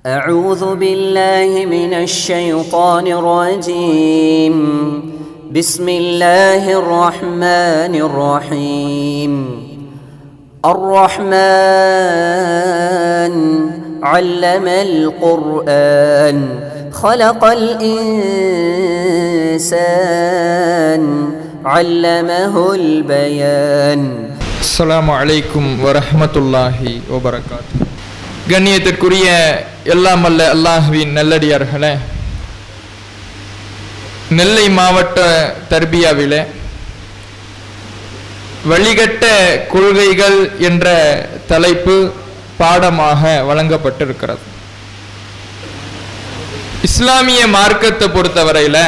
أعوذ بالله من الشيطان الرجيم بسم الله الرحمن الرحيم الرحمن علم القرآن خلق الإنسان علمه البيان அஸ்ஸலாமு அலைக்கும் வரஹ்மத்துல்லாஹி வபரகாத் கண்ணியத்திற்குரிய எல்லாம் அல்ல அல்லாஹ்வின் நல்லடியார்களே நெல்லை மாவட்ட தர்பியாவிலே வழிகட்ட கொள்கைகள் என்ற தலைப்பு பாடமாக வழங்கப்பட்டிருக்கிறது இஸ்லாமிய மார்க்கத்தை பொறுத்தவரையில்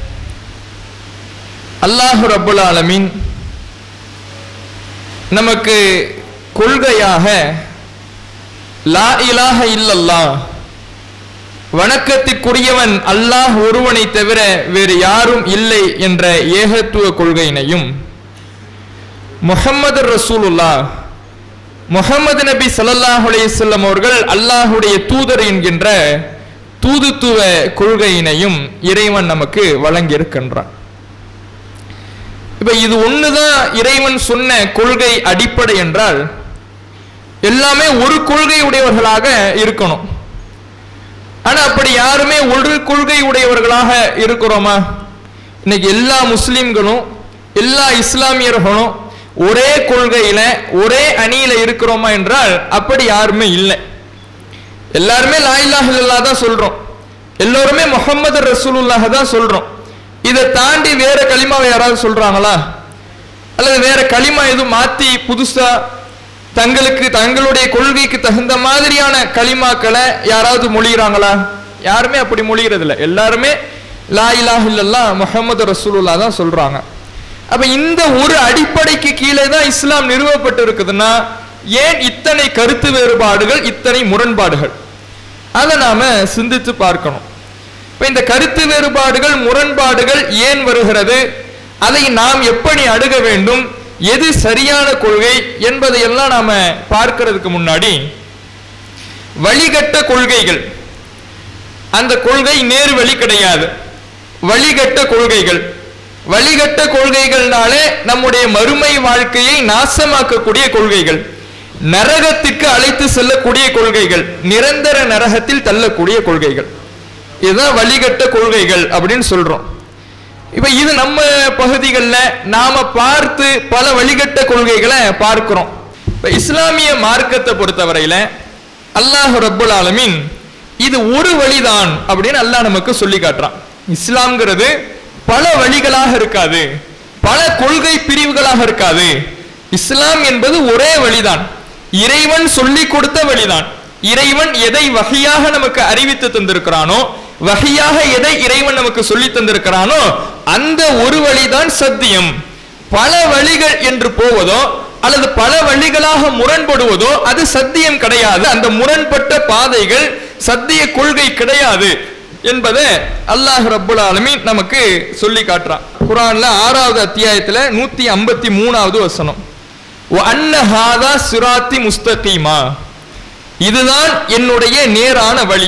அல்லாஹு ரப்புல் ஆலமீன் நமக்கு கொள்கையாக லா இலாஹ இல்லல்லா வணக்கத்திற்குரியவன் அல்லாஹ் ஒருவனை தவிர வேறு யாரும் இல்லை என்ற ஏகத்துவ கொள்கையினையும் முஹம்மது ரசூலுல்லா முஹம்மது நபி ஸல்லல்லாஹு அலைஹி வஸல்லம் அவர்கள் அல்லாஹுடைய தூதர் என்கின்ற தூதுத்துவ கொள்கையினையும் இறைவன் நமக்கு வழங்கியிருக்கின்றான் இப்ப இது ஒண்ணுதான் இறைவன் சொன்ன கொள்கை அடிப்படை என்றால் எல்லாமே ஒரு கொள்கை உடையவர்களாக இருக்கணும் ஆனா அப்படி யாருமே ஒரு கொள்கை உடையவர்களாக இருக்கிறோமா இன்னைக்கு எல்லா முஸ்லிம்களும் எல்லா இஸ்லாமியர்களும் ஒரே கொள்கையில ஒரே அணியில இருக்கிறோமா என்றால் அப்படி யாருமே இல்லை எல்லாருமே லாயிலாஹ் இல்லல்லா தான் சொல்றோம் எல்லோருமே முகமது ரசூலுல்லாஹ் தான் சொல்றோம் இதை தாண்டி வேற களிமாவை யாராவது சொல்றாங்களா அல்லது வேற களிமா எதுவும் மாத்தி புதுசா தங்களுக்கு தங்களுடைய கொள்கைக்கு தகுந்த மாதிரியான களிமாக்களை யாராவது மொழிகிறாங்களா யாருமே அப்படி மொழிகிறது இல்லை எல்லாருமே லா இலாஹ் இல்லல்லா முஹம்மது ரசூலுல்லா தான் சொல்றாங்க அப்ப இந்த ஒரு அடிப்படைக்கு கீழே தான் இஸ்லாம் நிறுவப்பட்டு இருக்குதுன்னா ஏன் இத்தனை கருத்து வேறுபாடுகள் இத்தனை முரண்பாடுகள் அதை நாம சிந்தித்து பார்க்கணும் இப்ப இந்த கருத்து வேறுபாடுகள் முரண்பாடுகள் ஏன் வருகிறது அதை நாம் எப்படி அணுக வேண்டும் எது சரியான கொள்கை என்பதையெல்லாம் நாம பார்க்கிறதுக்கு முன்னாடி வழிகட்ட கொள்கைகள் அந்த கொள்கை நேர் வழி கிடையாது வழிகட்ட கொள்கைகள் வழிகட்ட கொள்கைகள்னாலே நம்முடைய மறுமை வாழ்க்கையை நாசமாக்கக்கூடிய கொள்கைகள் நரகத்திற்கு அழைத்து செல்லக்கூடிய கொள்கைகள் நிரந்தர நரகத்தில் தள்ளக்கூடிய கொள்கைகள் இதுதான் வழிகட்ட கொள்கைகள் அப்படின்னு சொல்றோம் இப்ப இது நம்ம பகுதிகளில் நாம பார்த்து பல வழிகட்ட கொள்கைகளை பார்க்கிறோம் இப்ப இஸ்லாமிய மார்க்கத்தை பொறுத்தவரையில அல்லாஹ் ரப்புல் ஆலமீன் இது ஒரு வழிதான் அப்படின்னு அல்லாஹ் நமக்கு சொல்லி காட்டுறான் இஸ்லாம்ங்கிறது பல வழிகளாக இருக்காது பல கொள்கை பிரிவுகளாக இருக்காது இஸ்லாம் என்பது ஒரே வழிதான் இறைவன் சொல்லி கொடுத்த வழிதான் இறைவன் எதை வகையாக நமக்கு அறிவித்து தந்திருக்கிறானோ வகையாக எதை இறைவன் நமக்கு சொல்லி தந்திருக்கிறானோ அந்த ஒரு வழிதான் சத்தியம் பல வழிகள் என்று போவதோ அல்லது பல வழிகளாக முரண்படுவதோ அது சத்தியம் கிடையாது அந்த முரண்பட்ட பாதைகள் சத்திய கொள்கை கிடையாது என்பதை அல்லாஹ் ரப்புல் ஆலமீன் நமக்கு சொல்லி காட்டுறான் குரான்ல ஆறாவது அத்தியாயத்துல நூத்தி ஐம்பத்தி மூணாவது வசனம் அன்னஹாதா சிராத்தி முஸ்தகீமா இதுதான் என்னுடைய நேரான வழி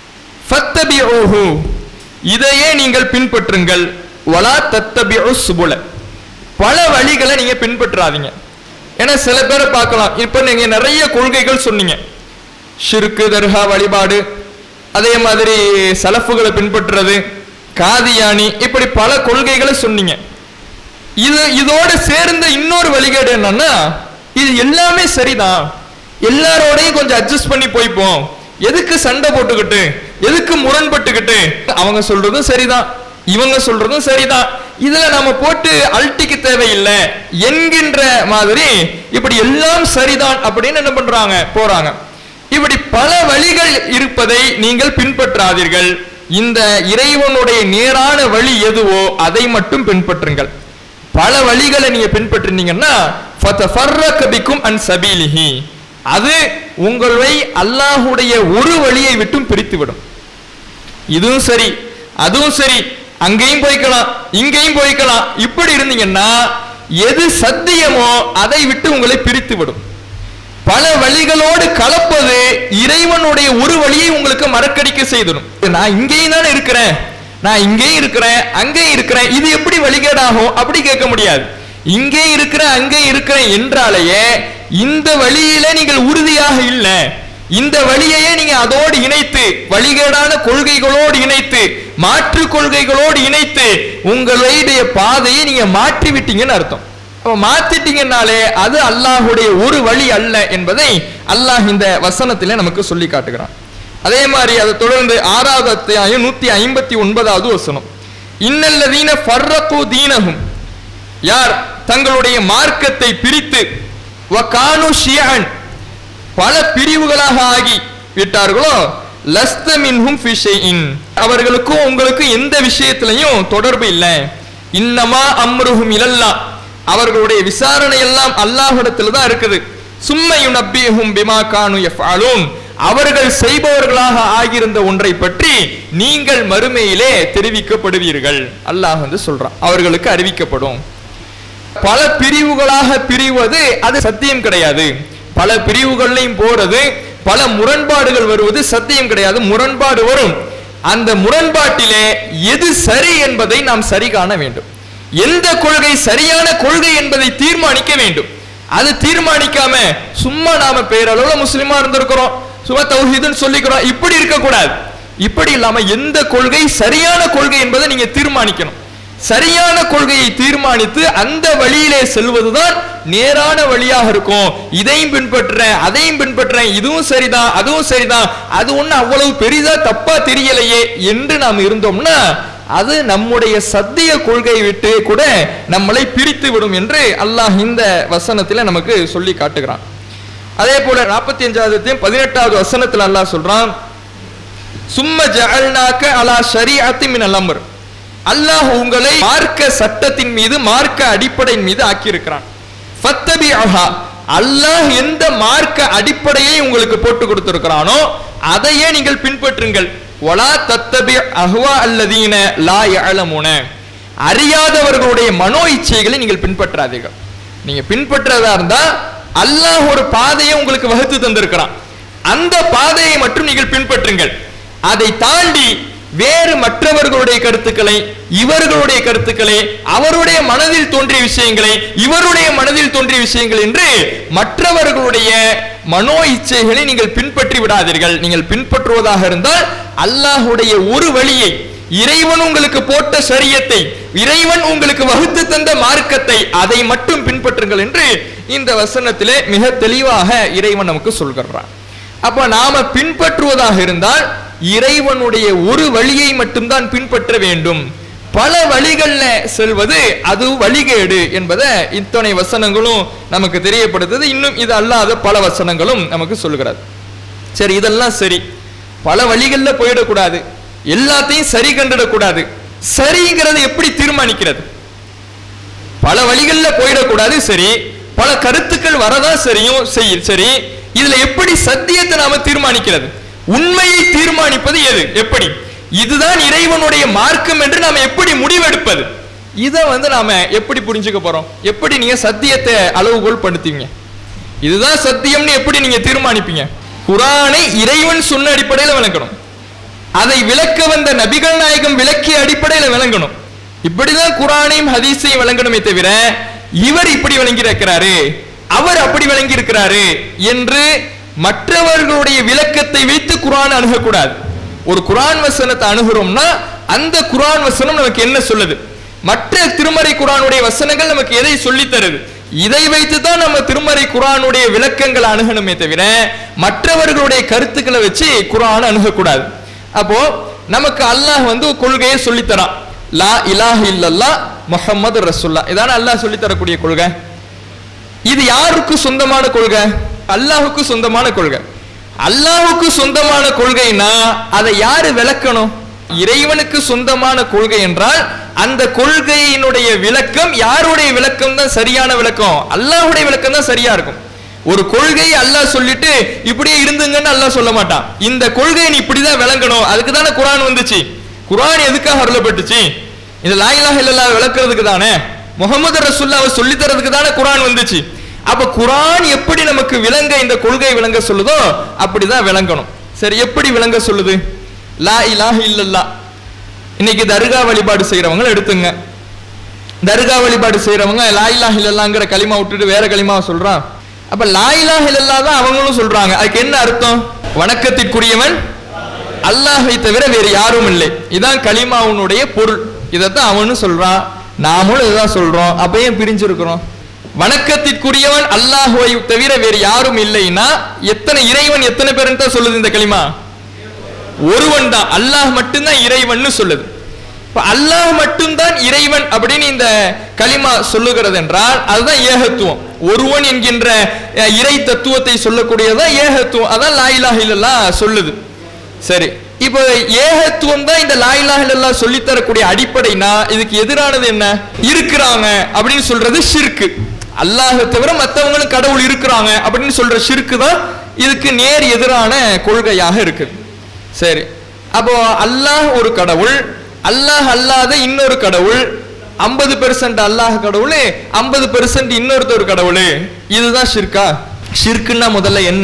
ஃபத்தபிஊஹு இதையே நீங்கள் பின்பற்றுங்கள் வலா தத்தபிஉ சுபுல பல வழிகளை நீங்க பின்பற்றாதீங்க ஏன்னா சில பேரை பார்க்கலாம் இப்ப நீங்க நிறைய கொள்கைகள் சொன்னீங்க ஷிருக்கு தர்கா வழிபாடு அதே மாதிரி சலஃபுகளை பின்பற்றுறது காதியானி இப்படி பல கொள்கைகளை சொன்னீங்க இது இதோட சேர்ந்த இன்னொரு வழிகேடு என்னன்னா இது எல்லாமே சரிதான் எல்லாரோடையும் கொஞ்சம் அட்ஜஸ்ட் பண்ணி போய்ப்போம் எதுக்கு சண்டை போட்டுக்கிட்டு எதுக்கு முரண்பட்டுக்கிட்டு அவங்க சொல்றதும் சரிதான் இவங்க சொல்றதும் சரிதான் இதுல நம்ம போட்டு அல்ட்டிக்கு தேவையில்லை என்கின்ற மாதிரி இப்படி எல்லாம் சரிதான் அப்படின்னு என்ன பண்றாங்க போறாங்க இப்படி பல வழிகள் இருப்பதை நீங்கள் பின்பற்றாதீர்கள் இந்த இறைவனுடைய நேரான வழி எதுவோ அதை மட்டும் பின்பற்றுங்கள் பல வழிகளை நீங்க பின்பற்றினீங்கன்னா ஃபதஃபர்ரக அன் சபீலிஹி அது உங்களை அல்லாஹுடைய ஒரு வழியை விட்டும் பிரித்துவிடும் இதுவும் சரி அதுவும் சரி அங்கேயும் போய்க்கலாம் இங்கேயும் போய்க்கலாம் இப்படி இருந்தீங்கன்னா எது சத்தியமோ அதை விட்டு உங்களை பிரித்து விடும் பல வழிகளோடு கலப்பது இறைவனுடைய ஒரு வழியை உங்களுக்கு மறக்கடிக்க செய்திடும் நான் இங்கேயும் தானே இருக்கிறேன் நான் இங்கேயும் இருக்கிறேன் அங்கேயும் இருக்கிறேன் இது எப்படி வழிகேடாகும் அப்படி கேட்க முடியாது இங்கே இருக்கிறேன் அங்கே இருக்கிறேன் என்றாலேயே இந்த வழியில நீங்கள் உறுதியாக இல்லை இந்த வழியையே நீங்க அதோடு இணைத்து வழிகேடான கொள்கைகளோடு இணைத்து மாற்று கொள்கைகளோடு இணைத்து உங்களுடைய பாதையை நீங்க மாற்றி விட்டீங்கன்னு அர்த்தம் அப்ப மாத்திட்டீங்கன்னாலே அது அல்லாஹுடைய ஒரு வழி அல்ல என்பதை அல்லாஹ் இந்த வசனத்திலே நமக்கு சொல்லி காட்டுகிறான் அதே மாதிரி அதை தொடர்ந்து ஆறாவது அத்தியாயம் நூத்தி ஐம்பத்தி ஒன்பதாவது வசனம் இன்னல்லதீன ஃபர்ரகு தீனஹும் யார் தங்களுடைய மார்க்கத்தை பிரித்து வகானு ஷியன் பல பிரிவுகளாக ஆகி விட்டார்களோ லஸ்த மின்ஹும் ஃபி ஷைஇன் அவர்களுக்கும் உங்களுக்கும் எந்த விஷயத்திலையும் தொடர்பு இல்லை இன்னமா அம்ருஹும் இலல்லா அவர்களுடைய விசாரணை எல்லாம் அல்லாஹ்விடத்தில் தான் இருக்குது சும்மையும் நப்பியஹும் பிமா கானு யஃபாலூன் அவர்கள் செய்பவர்களாக ஆகியிருந்த ஒன்றை பற்றி நீங்கள் மறுமையிலே தெரிவிக்கப்படுவீர்கள் அல்லாஹ் வந்து சொல்றான் அவர்களுக்கு அறிவிக்கப்படும் பல பிரிவுகளாக பிரிவது அது சத்தியம் கிடையாது பல பிரிவுகள்லையும் போறது பல முரண்பாடுகள் வருவது சத்தியம் கிடையாது முரண்பாடு வரும் அந்த முரண்பாட்டிலே எது சரி என்பதை நாம் சரி காண வேண்டும் எந்த கொள்கை சரியான கொள்கை என்பதை தீர்மானிக்க வேண்டும் அது தீர்மானிக்காம சும்மா நாம பேரளவுல முஸ்லிமா இருந்திருக்கிறோம் சும்மா தௌஹீதுன்னு சொல்லிக்கிறோம் இப்படி இருக்கக்கூடாது இப்படி இல்லாம எந்த கொள்கை சரியான கொள்கை என்பதை நீங்க தீர்மானிக்கணும் சரியான கொள்கையை தீர்மானித்து அந்த வழியிலே செல்வதுதான் நேரான வழியாக இருக்கும் இதையும் பின்பற்றுறேன் அதையும் பின்பற்றுறேன் இதுவும் சரிதான் அதுவும் சரிதான் அது ஒண்ணு அவ்வளவு பெரிதா தப்பா தெரியலையே என்று நாம் இருந்தோம்னா அது நம்முடைய சத்திய கொள்கையை விட்டு கூட நம்மளை பிரித்து விடும் என்று அல்லாஹ் இந்த வசனத்துல நமக்கு சொல்லி காட்டுகிறான் அதே போல நாற்பத்தி அஞ்சாவது பதினெட்டாவது வசனத்துல அல்லாஹ் சொல்றான் சும்ம ஜஅல்நாக்க அலா ஷரீஅத்தி மினல் அம்ர் அல்லாஹ் உங்களை மார்க்க சட்டத்தின் மீது மார்க்க அடிப்படையின் மீது ஆக்கியிருக்கிறான் ஃபத்தபிஅஹா அல்லாஹ் எந்த மார்க்க அடிப்படையை உங்களுக்கு போட்டு கொடுத்திருக்கிறானோ அதையே நீங்கள் பின்பற்றுங்கள் வலா தத்தபி அஹ்வா அல்லதீன லா யஅலமுன அறியாதவர்களுடைய மனோ இச்சைகளை நீங்கள் பின்பற்றாதீர்கள் நீங்க பின்பற்றதா இருந்தா அல்லாஹ் ஒரு பாதையை உங்களுக்கு வகுத்து தந்திருக்கிறான் அந்த பாதையை மட்டும் நீங்கள் பின்பற்றுங்கள் அதை தாண்டி வேறு மற்றவர்களுடைய கருத்துக்களை இவர்களுடைய கருத்துக்களை அவருடைய மனதில் தோன்றிய விஷயங்களை இவருடைய மனதில் தோன்றிய விஷயங்கள் என்று மற்றவர்களுடைய மனோ இச்சைகளை நீங்கள் பின்பற்றி விடாதீர்கள் நீங்கள் பின்பற்றுவதாக இருந்தால் அல்லாஹுடைய ஒரு வழியை இறைவன் உங்களுக்கு போட்ட சரியத்தை இறைவன் உங்களுக்கு வகுத்து தந்த மார்க்கத்தை அதை மட்டும் பின்பற்றுங்கள் என்று இந்த வசனத்திலே மிக தெளிவாக இறைவன் நமக்கு சொல்கிறான் அப்ப நாம பின்பற்றுவதாக இருந்தால் இறைவனுடைய ஒரு வழியை மட்டும்தான் பின்பற்ற வேண்டும் பல வழிகள்ல செல்வது அது வழிகேடு என்பதை இத்தனை வசனங்களும் நமக்கு தெரியப்படுத்துது இன்னும் இது அல்லாத பல வசனங்களும் நமக்கு சொல்கிறது சரி இதெல்லாம் சரி பல வழிகள்ல போயிடக்கூடாது எல்லாத்தையும் சரி கண்டிடக்கூடாது சரிங்கிறது எப்படி தீர்மானிக்கிறது பல வழிகள்ல போயிடக்கூடாது சரி பல கருத்துக்கள் வரதான் சரியும் செய் சரி இதுல எப்படி சத்தியத்தை நாம தீர்மானிக்கிறது உண்மையை தீர்மானிப்பது எது எப்படி இதுதான் இறைவனுடைய மார்க்கம் என்று நாம எப்படி முடிவெடுப்பது இதை வந்து நாம எப்படி புரிஞ்சுக்க போறோம் எப்படி நீங்க சத்தியத்தை அளவுகோல் படுத்துவீங்க இதுதான் சத்தியம்னு எப்படி நீங்க தீர்மானிப்பீங்க குரானை இறைவன் சொன்ன அடிப்படையில் விளக்கணும் அதை விளக்க வந்த நபிகள் நாயகம் விளக்கிய அடிப்படையில் விளங்கணும் இப்படிதான் குரானையும் ஹதீஸையும் விளங்கணுமே தவிர இவர் இப்படி விளங்கி இருக்கிறாரு அவர் அப்படி விளங்கி இருக்கிறாரு என்று மற்றவர்களுடைய விளக்கத்தை வைத்து குரான் அணுகக்கூடாது ஒரு குரான் வசனத்தை அணுகிறோம்னா அந்த குரான் வசனம் நமக்கு என்ன சொல்லுது மற்ற திருமறை குரானுடைய வசனங்கள் நமக்கு எதை சொல்லித் தருது இதை வைத்து தான் நம்ம திருமறை குரானுடைய விளக்கங்களை அணுகணுமே தவிர மற்றவர்களுடைய கருத்துக்களை வச்சு குரான் அணுகக்கூடாது அப்போ நமக்கு அல்லாஹ் வந்து ஒரு கொள்கையை சொல்லித்தரான் லா இலாஹ இல்லல்லா முஹம்மது ரசுல்லா இதான அல்லாஹ் சொல்லித் தரக்கூடிய கொள்கை இது யாருக்கு சொந்தமான கொள்கை அல்லாஹுக்கு சொந்தமான கொள்கை அல்லாஹுக்கு சொந்தமான கொள்கைனா அதை யாரு விளக்கணும் இறைவனுக்கு சொந்தமான கொள்கை என்றால் அந்த கொள்கையினுடைய விளக்கம் யாருடைய விளக்கம் தான் சரியான விளக்கம் அல்லாஹுடைய விளக்கம் தான் சரியா இருக்கும் ஒரு கொள்கையை அல்லாஹ் சொல்லிட்டு இப்படியே இருந்துங்கன்னு அல்லாஹ் சொல்ல மாட்டான் இந்த கொள்கையை நீ இப்படிதான் விளங்கணும் அதுக்கு தானே குரான் வந்துச்சு குரான் எதுக்காக அருளப்பட்டுச்சு இந்த லாயிலாக இல்லல்லா விளக்குறதுக்கு தானே முகமது ரசுல்லாவை சொல்லி தரதுக்கு தானே குரான் வந்துச்சு அப்ப குரான் எப்படி நமக்கு விளங்க இந்த கொள்கை விளங்க சொல்லுதோ அப்படிதான் விளங்கணும் சரி எப்படி விளங்க சொல்லுது லா இலாஹ இல்லல்லா இன்னைக்கு தர்கா வழிபாடு செய்யறவங்க எடுத்துங்க தர்கா வழிபாடு செய்யறவங்க லா இலாஹ இல்லல்லாங்கிற களிமா விட்டுட்டு வேற களிமாவை சொல்றான் அப்ப லா இலாஹ இல்லல்லா தான் அவங்களும் சொல்றாங்க அதுக்கு என்ன அர்த்தம் வணக்கத்திற்குரியவன் அல்லாஹை தவிர வேறு யாரும் இல்லை இதான் களிமாவுனுடைய பொருள் இதைத்தான் அவனும் சொல்றான் நாமளும் இதுதான் சொல்றோம் அப்ப ஏன் பிரிஞ்சிருக்கிறோம் வணக்கத்திற்குரியவன் அல்லாஹுவை தவிர வேறு யாரும் இல்லைன்னா எத்தனை இறைவன் எத்தனை பேருன்னு தான் சொல்லுது இந்த களிமா ஒருவன் தான் அல்லாஹ் மட்டும்தான் இறைவன் சொல்லுது இப்ப அல்லாஹ் மட்டும்தான் இறைவன் அப்படின்னு இந்த களிமா சொல்லுகிறது என்றால் அதுதான் ஏகத்துவம் ஒருவன் என்கின்ற அஹ், இறை தத்துவத்தை சொல்லக்கூடியதான் ஏகத்துவம் அதான் லா இலாஹ இல்லல்லாஹ் சொல்லுது சரி இப்போ ஏகத்துவம் தான் இந்த லா இலாஹ இல்லல்லாஹ் சொல்லித் தரக்கூடிய அடிப்படைனா இதுக்கு எதிரானது என்ன இருக்கிறாங்க அப்படின்னு சொல்றது ஷிர்கு அல்லாஹ் தவிர மத்தவங்களும் கடவுள் இருக்கிறாங்க அப்படின்னு சொல்ற ஷிர்கு தான் இதுக்கு நேர் எதிரான கொள்கையாக இருக்குது சரி அப்போ அல்லாஹ் ஒரு கடவுள் அல்லாஹ் அல்லாத இன்னொரு கடவுள் ஐம்பது பெர்சன்ட் அல்லாஹ் கடவுள் ஐம்பது பெர்சன்ட் இன்னொருத்தர் கடவுள் இதுதான் ஷிர்கா ஷிர்க்குன்னா முதல்ல என்ன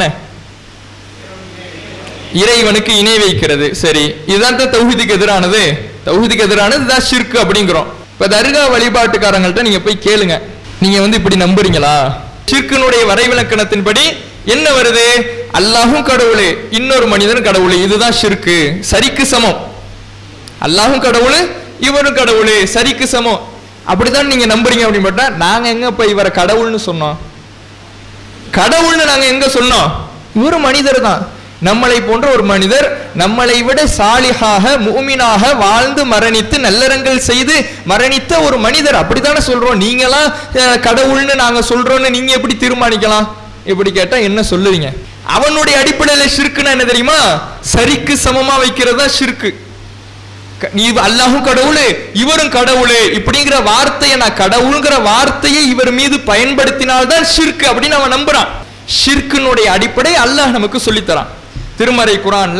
இறைவனுக்கு இணை வைக்கிறது சரி இதுதான் தான் தௌஹீதுக்கு எதிரானது தௌஹீதுக்கு எதிரானது இதுதான் ஷிர்கு அப்படிங்கிறோம் இப்ப தர்கா வழிபாட்டுக்காரங்கள்ட்ட நீங்க போய் கேளுங்க நீங்க வந்து இப்படி நம்புறீங்களா ஷிர்கினுடைய வரைவிலக்கணத்தின்படி என்ன வருது அல்லாஹும் கடவுள் இன்னொரு மனிதன் கடவுள் இதுதான் ஷிர்கு சரிக்கு சமம் அல்லாஹும் கடவுள் இவரும் கடவுள் சரிக்கு சமம் அப்படிதான் நீங்க நம்புறீங்க அப்படின்னு பார்த்தா நாங்க எங்க இப்ப இவரை கடவுள்னு சொன்னோம் கடவுள்னு நாங்க எங்க சொன்னோம் இவரு மனிதர் தான் நம்மளை போன்ற ஒரு மனிதர் நம்மளை விட சாலிகாக மூமினாக வாழ்ந்து மரணித்து நல்லறங்கள் செய்து மரணித்த ஒரு மனிதர் அப்படித்தானே சொல்றோம் நீங்களாம் அஹ், கடவுள்னு நாங்க சொல்றோம்னு நீங்க எப்படி தீர்மானிக்கலாம் இப்படி கேட்டா என்ன சொல்லுவீங்க அவனுடைய அடிப்படையில ஷிர்க்குன்னா என்ன தெரியுமா சரிக்கு சமமா வைக்கிறது தான் ஷிர்க்கு க- நீ அல்லாஹும் கடவுளு இவரும் கடவுளு இப்படிங்கிற வார்த்தையை நான் கடவுளுங்கிற வார்த்தையை இவர் மீது பயன்படுத்தினால்தான் ஷிர்க் அப்படின்னு அவன் நம்புறான் ஷிர்க்கினுடைய அடிப்படை அல்லாஹ் நமக்கு சொல்லித்தரான் திருமறை குரான்ல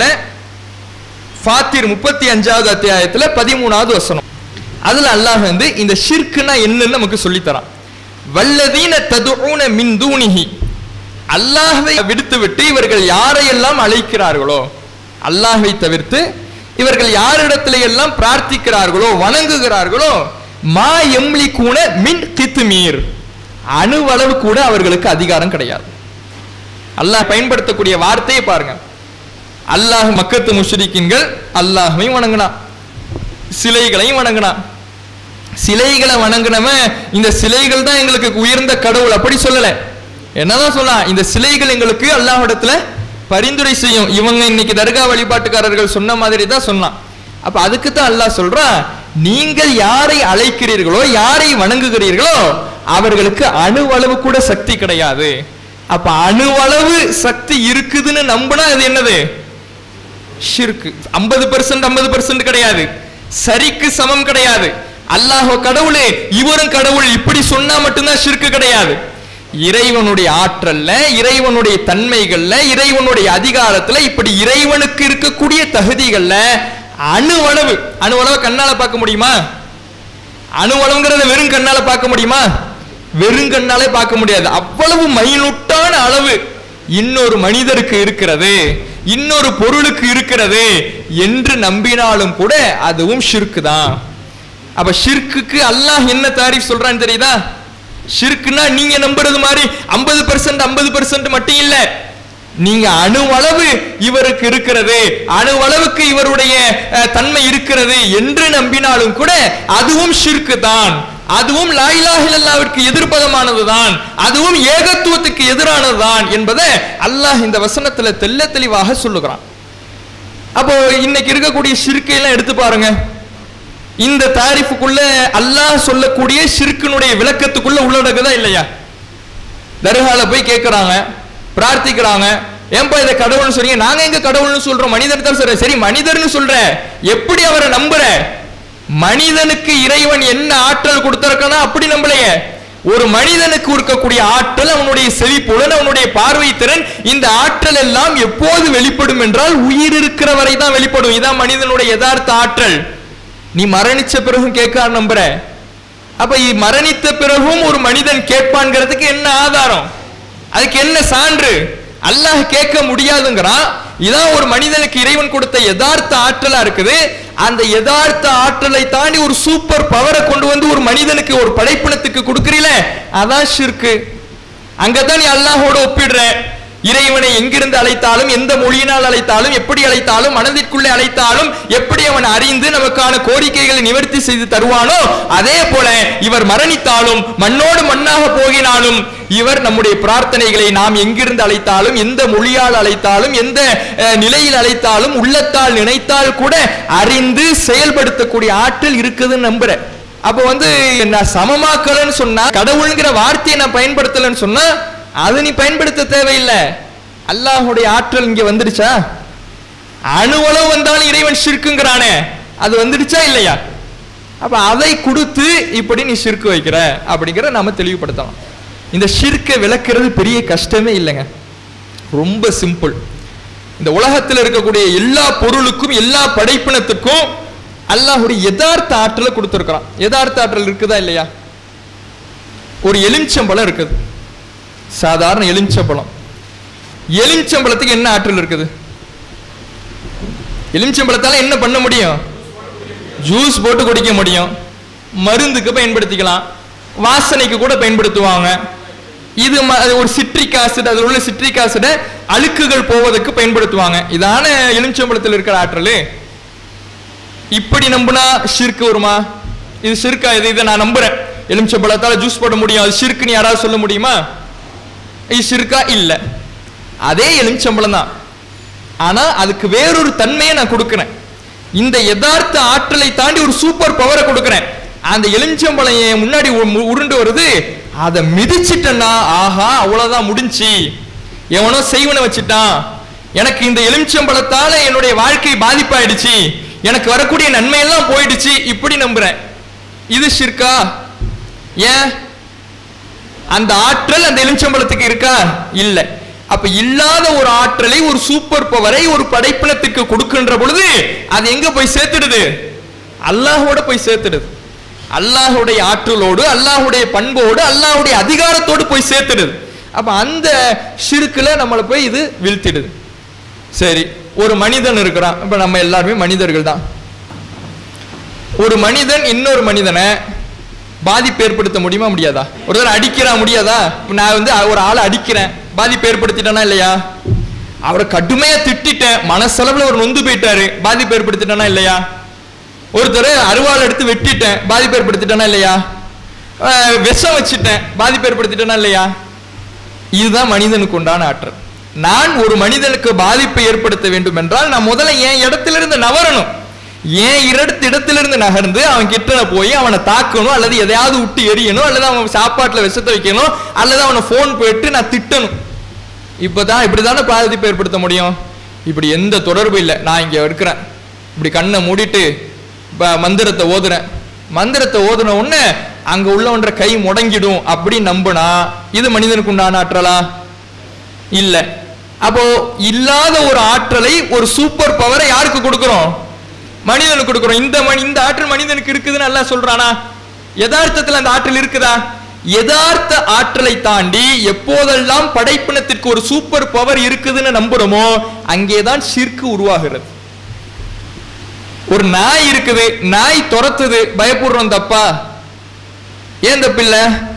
ஃபாத்திர் முப்பத்தி அஞ்சாவது அத்தியாயத்துல பதிமூணாவது வசனம் அதுல அல்லாஹ் வந்து இந்த ஷிர்க்குனா என்னன்னு நமக்கு சொல்லித்தரான் வல்லதீன ததுஊன மின் தூணிஹி அல்லாஹ்வை விடுத்து விட்டு இவர்கள் யாரையெல்லாம் அழைக்கிறார்களோ அல்லாஹ்வை தவிர்த்து இவர்கள் யாரிடத்திலே எல்லாம் பிரார்த்திக்கிறார்களோ வணங்குகிறார்களோ மா எம்லி கூன மின் கித்துமீர் அணுவளவு கூட அவர்களுக்கு அதிகாரம் கிடையாது அல்லாஹ் பயன்படுத்தக்கூடிய வார்த்தையை பாருங்க அல்லாஹ் மக்கத்து முஷ்ரிக்கின்கள் அல்லாஹ்வையும் வணங்கினான் சிலைகளையும் வணங்கினான் சிலைகளை வணங்கினவன் இந்த சிலைகள் தான் எங்களுக்கு உயர்ந்த கடவுள் அப்படி சொல்லல என்னதான் சொல்லலாம் இந்த சிலைகள் எங்களுக்கு அல்லாஹ்விடத்துல பரிந்துரை செய்யும் இவங்க இன்னைக்கு தர்கா வழிபாட்டுக்காரர்கள் சொன்ன மாதிரி தான் சொன்னான் அப்ப அதுக்கு தான் அல்லாஹ் சொல்றான் நீங்கள் யாரை அழைக்கிறீர்களோ யாரை வணங்குகிறீர்களோ அவர்களுக்கு அணுவளவு கூட சக்தி கிடையாது அப்ப அணுவளவு சக்தி இருக்குதுன்னு நம்பினா அது என்னது ஷிர்கு ஐம்பது பெர்சன்ட் ஐம்பது பெர்சன்ட் கிடையாது சரிக்கு சமம் கிடையாது அல்லாஹ் கடவுளே இவரும் கடவுள் இப்படி சொன்னா மட்டும்தான் ஷிர்கு கிடையாது இறைவனுடைய ஆற்றல்ல இறைவனுடைய தன்மைகள்ல இறைவனுடைய அதிகாரத்துல இப்படி இறைவனுக்கு இருக்கக்கூடிய தகுதிகள்ல அணுவளவு அணுவளவு கண்ணால பார்க்க முடியுமா அணுவளவுங்கிறத வெறும் கண்ணால பார்க்க முடியுமா வெறும் கண்ணாலே பார்க்க முடியாது அவ்வளவு மைனூட்டான அளவு இன்னொரு மனிதருக்கு இருக்கிறது இன்னொரு பொருளுக்கு இருக்கிறது என்று நம்பினாலும் கூட அதுவும் ஷிர்க்கு தான் அப்ப ஷிர்க்குக்கு அல்லாஹ் என்ன தாரிஃப் சொல்றான்னு தெரியுதா ஷிர்க்குன்னா நீங்க நம்புறது மாதிரி ஐம்பது பெர்சன்ட் ஐம்பது பெர்சன்ட் மட்டும் இல்ல நீங்க அணுவளவு இவருக்கு இருக்கிறது அணுவளவுக்கு இவருடைய அஹ், தன்மை இருக்கிறது என்று நம்பினாலும் கூட அதுவும் ஷிர்க்கு தான் அதுவும் லாயிலாஹில்லாவிற்கு எதிர்ப்பதமானதுதான் அதுவும் ஏகத்துவத்துக்கு எதிரானதுதான் என்பதை அல்லாஹ் இந்த வசனத்துல தெள்ள தெளிவாக சொல்லுகிறான் அப்போ இன்னைக்கு இருக்கக்கூடிய ஷிர்க்கையெல்லாம் எடுத்து பாருங்க இந்த தாரிஃபுக்குள்ள அல்லாஹ் சொல்லக்கூடிய ஷிர்க்கினுடைய விளக்கத்துக்குள்ள உள்ளடக்குதா இல்லையா தர்கால போய் கேட்கறாங்க பிரார்த்திக்கிறாங்க ஏன்பா இதை கடவுள்னு சொல்றீங்க நாங்க எங்க கடவுள்னு சொல்றோம் மனிதர் தான் சொல்ற சரி மனிதர்னு சொல்ற எப்படி அவரை நம்புற மனிதனுக்கு இறைவன் என்ன ஆற்றல் கொடுத்திருக்கானா அப்படி நம்பலையே ஒரு மனிதனுக்கு இருக்கக்கூடிய ஆற்றல் அவனுடைய செவிப்புலன் அவனுடைய பார்வை திறன் இந்த ஆற்றல் எல்லாம் எப்போது வெளிப்படும் என்றால் உயிர் இருக்கிற வரை தான் வெளிப்படும் இதான் மனிதனுடைய யதார்த்த ஆற்றல் நீ மரணிச்ச பிறகும் கேட்க நம்புற அப்ப இ- மரணித்த பிறகும் ஒரு மனிதன் கேட்பான்ங்கிறதுக்கு என்ன ஆதாரம் அதுக்கு என்ன சான்று அல்லாஹ் கேட்க முடியாதுங்கிறான் இதான் ஒரு மனிதனுக்கு இறைவன் கொடுத்த யதார்த்த ஆற்றலா இருக்குது அந்த யதார்த்த ஆற்றலை தாண்டி ஒரு சூப்பர் பவரை கொண்டு வந்து ஒரு மனிதனுக்கு ஒரு படைப்பினத்துக்கு கொடுக்கறீல அதான் ஷிர்கு அங்கதான் நீ அல்லாஹோட ஒப்பிடுற இறைவனை எங்கிருந்து அழைத்தாலும் எந்த மொழியினால் அழைத்தாலும் எப்படி அழைத்தாலும் மனதிற்குள்ளே அழைத்தாலும் எப்படி அவன் அறிந்து நமக்கான கோரிக்கைகளை நிவர்த்தி செய்து தருவானோ அதே போல இவர் மரணித்தாலும் மண்ணோடு மண்ணாக போகினாலும் இவர் நம்முடைய பிரார்த்தனைகளை நாம் எங்கிருந்து அழைத்தாலும் எந்த மொழியால் அழைத்தாலும் எந்த அஹ், நிலையில் அழைத்தாலும் உள்ளத்தால் நினைத்தால் கூட அறிந்து செயல்படுத்தக்கூடிய ஆற்றல் இருக்குதுன்னு நம்புறேன் அப்ப வந்து நான் சமமாக்கலன்னு சொன்னா கடவுள்ங்கிற வார்த்தையை நான் பயன்படுத்தலன்னு சொன்னா அது நீ பயன்படுத்த தேவையில்லை அல்லாஹுடைய ஆற்றல் இங்க வந்துடுச்சா அணுவளவு வந்தாலும் இறைவன் ஷிர்க்குங்கிறானே அது வந்துடுச்சா இல்லையா அப்ப அதை கொடுத்து இப்படி நீ ஷிர்க்கு வைக்கிற அப்படிங்கிற நாம தெளிவுபடுத்தலாம் இந்த ஷிர்க்கை விளக்குறது பெரிய கஷ்டமே இல்லைங்க ரொம்ப சிம்பிள் இந்த உலகத்தில் இருக்கக்கூடிய எல்லா பொருளுக்கும் எல்லா படைப்பினத்துக்கும் அல்லாஹுடைய யதார்த்த ஆற்றலை கொடுத்துருக்கிறான் யதார்த்த ஆற்றல் இருக்குதா இல்லையா ஒரு எலுமிச்சம்பழம் இருக்குது சாதாரண எலுமிச்சம்பழம் எலுமிச்சம்பழத்துக்கு என்ன ஆற்றல் இருக்குது எலுமிச்சம்பழத்தால என்ன பண்ண முடியும் ஜூஸ் போட்டு குடிக்க முடியும் மருந்துக்கு பயன்படுத்திக்கலாம் வாசனைக்கு கூட பயன்படுத்துவாங்க இது ம- அது ஒரு சிட்ரிக் ஆசிட் அதில் உள்ள சிட்ரிக் ஆசிட அழுக்குகள் போவதற்கு பயன்படுத்துவாங்க இதான எலுமிச்சம்பழத்தில் இருக்கிற ஆற்றல் இப்படி நம்புனா ஷிர்க்கு வருமா இது ஷிர்கா இது இதை நான் நம்புறேன் எலுமிச்சம்பழத்தால ஜூஸ் போட முடியும் அது ஷிர்க்குன்னு யாராவது சொல்ல முடியுமா இது ஷிர்கா இல்ல அதே எலுமிச்சம்பழம் தான் ஆனா அதுக்கு வேறொரு தன்மையை நான் கொடுக்கிறேன் இந்த யதார்த்த ஆற்றலை தாண்டி ஒரு சூப்பர் பவரை கொடுக்கிறேன் அந்த எலுமிச்சம்பழம் என் முன்னாடி உ- உருண்டு வருது அதை மிதிச்சிட்டேன்னா ஆஹா அவ்வளவுதான் முடிஞ்சி எவனோ செய்வனை வச்சுட்டான் எனக்கு இந்த எலுமிச்சம்பழத்தால என்னுடைய வாழ்க்கை பாதிப்பாயிடுச்சு எனக்கு வரக்கூடிய நன்மையெல்லாம் போயிடுச்சு இப்படி நம்புறேன் இது ஷிர்கா ஏன் அந்த ஆற்றல் அந்த எலுமிச்சம்பழத்துக்கு இருக்கா இல்ல அப்ப இல்லாத ஒரு ஆற்றலை ஒரு சூப்பர் பவரை ஒரு படைப்பினத்துக்கு கொடுக்கின்ற பொழுது அது எங்க போய் சேர்த்துடுது அல்லாஹோட போய் சேர்த்துடுது அல்லாஹுடைய ஆற்றலோடு அல்லாஹுடைய பண்போடு அல்லாஹுடைய அதிகாரத்தோடு போய் சேர்த்துடுது அப்ப அந்த ஷிருக்குல நம்மளை போய் இது வீழ்த்திடுது சரி ஒரு மனிதன் இருக்கிறான் இப்ப நம்ம எல்லாருமே மனிதர்கள் தான் ஒரு மனிதன் இன்னொரு மனிதனை பாதிப்பு ஏற்படுத்த முடியுமா முடியாதா ஒருத்தர் அடிக்கிறான் முடியாதா இப்ப நான் வந்து ஒரு ஆளை அடிக்கிறேன் பாதிப்பு ஏற்படுத்திட்டேனா இல்லையா அவரை கடுமையா திட்டிட்டேன் மனசளவுல ஒரு நொந்து போயிட்டாரு பாதிப்பு ஏற்படுத்திட்டேனா இல்லையா ஒருத்தர் அருவாள் எடுத்து வெட்டிட்டேன் பாதிப்பு ஏற்படுத்திட்டேனா இல்லையா அஹ் விஷம் வச்சுட்டேன் பாதிப்பு ஏற்படுத்திட்டேனா இல்லையா இதுதான் மனிதனுக்கு உண்டான ஆற்றல் நான் ஒரு மனிதனுக்கு பாதிப்பை ஏற்படுத்த வேண்டும் என்றால் நான் முதல்ல என் இடத்திலிருந்து நவரணும் ஏன் இடத்து இடத்திலிருந்து நகர்ந்து அவன் கிட்ட போய் அவனை தாக்கணும் அல்லது எதையாவது விட்டு எரியணும் அல்லது அவன் சாப்பாட்டுல விஷத்தை வைக்கணும் அல்லது அவனை ஃபோன் போயிட்டு நான் திட்டணும் இப்பதான் இப்படிதானே பாதிப்பு ஏற்படுத்த முடியும் இப்படி எந்த தொடர்பு இல்லை நான் இங்க இருக்கிறேன் இப்படி கண்ணை மூடிட்டு ப- மந்திரத்தை ஓதுறேன் மந்திரத்தை ஓதுன உடனே அங்க உள்ளவன்ற கை முடங்கிடும் அப்படின்னு நம்புனா இது மனிதனுக்கு உண்டான ஆற்றலா இல்ல அப்போ இல்லாத ஒரு ஆற்றலை ஒரு சூப்பர் பவரை யாருக்கு கொடுக்கிறோம் மனிதனுக்கு கொடுக்கிறோம் இந்த மனி இந்த ஆற்றல் மனிதனுக்கு இருக்குதுன்னு எல்லாம் சொல்றானா யதார்த்தத்துல அந்த ஆற்றல் இருக்குதா யதார்த்த ஆற்றலை தாண்டி எப்போதெல்லாம் படைப்பினத்திற்கு ஒரு சூப்பர் பவர் இருக்குதுன்னு நம்புறோமோ அங்கேதான் ஷிர்கு உருவாகிறது ஒரு நாய் இருக்குது நாய் துரத்துது பயப்படுறோம் தப்பா ஏன் தப்பில்ல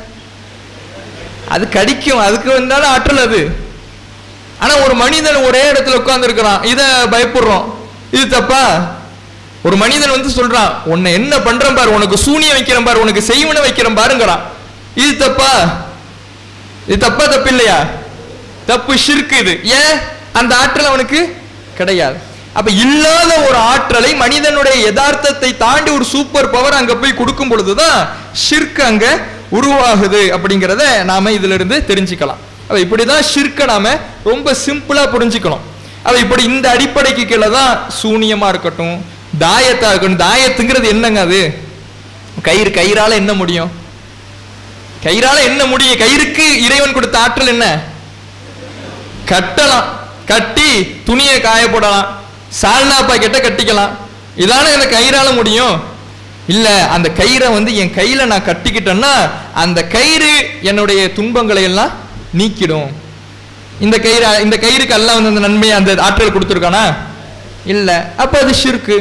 அது கடிக்கும் அதுக்கு வந்தாலும் ஆற்றல் அது ஆனா ஒரு மனிதன் ஒரே இடத்துல உட்கார்ந்து இருக்கிறான் இத பயப்படுறோம் இது தப்பா ஒரு மனிதன் வந்து சொல்றான் உன்னை என்ன பண்றேன் பாரு உனக்கு சூனியம் வைக்கிறேன் பாரு உனக்கு செய்வன வைக்கிறேன் பாருங்கிறான் இது தப்பா இது தப்பா தப்பு இல்லையா தப்பு ஷிர்க் இது ஏன் அந்த ஆற்றல் அவனுக்கு கிடையாது அப்ப இல்லாத ஒரு ஆற்றலை மனிதனுடைய யதார்த்தத்தை தாண்டி ஒரு சூப்பர் பவர் அங்க போய் கொடுக்கும் பொழுதுதான் ஷிர்க் அங்க உருவாகுது அப்படிங்கிறத நாம இதுல இருந்து தெரிஞ்சுக்கலாம் அப்ப இப்படிதான் ஷிர்க்கை நாம ரொம்ப சிம்பிளா புரிஞ்சுக்கணும் அப்ப இப்படி இந்த அடிப்படைக்கு கீழே தான் சூனியமா இருக்கட்டும் தாயத்தா இருக்கட்டும் தாயத்துங்கிறது என்னங்க அது கயிறு கயிறால என்ன முடியும் கயிறால என்ன முடியும் கயிறுக்கு இறைவன் கொடுத்த ஆற்றல் என்ன கட்டலாம் கட்டி துணியை காய போடலாம் சால்னா பாக்கெட்டை கட்டிக்கலாம் இதானே இந்த கயிறால முடியும் இல்ல அந்த கயிறை வந்து என் கையில நான் கட்டிக்கிட்டேன்னா அந்த கயிறு என்னுடைய துன்பங்களை எல்லாம் நீக்கிடும் இந்த கயிறு இந்த கயிறுக்கு அல்லாஹ் வந்து அந்த நன்மையை அந்த ஆற்றல் கொடுத்துருக்கானா இல்ல அப்ப அது ஷிர்கு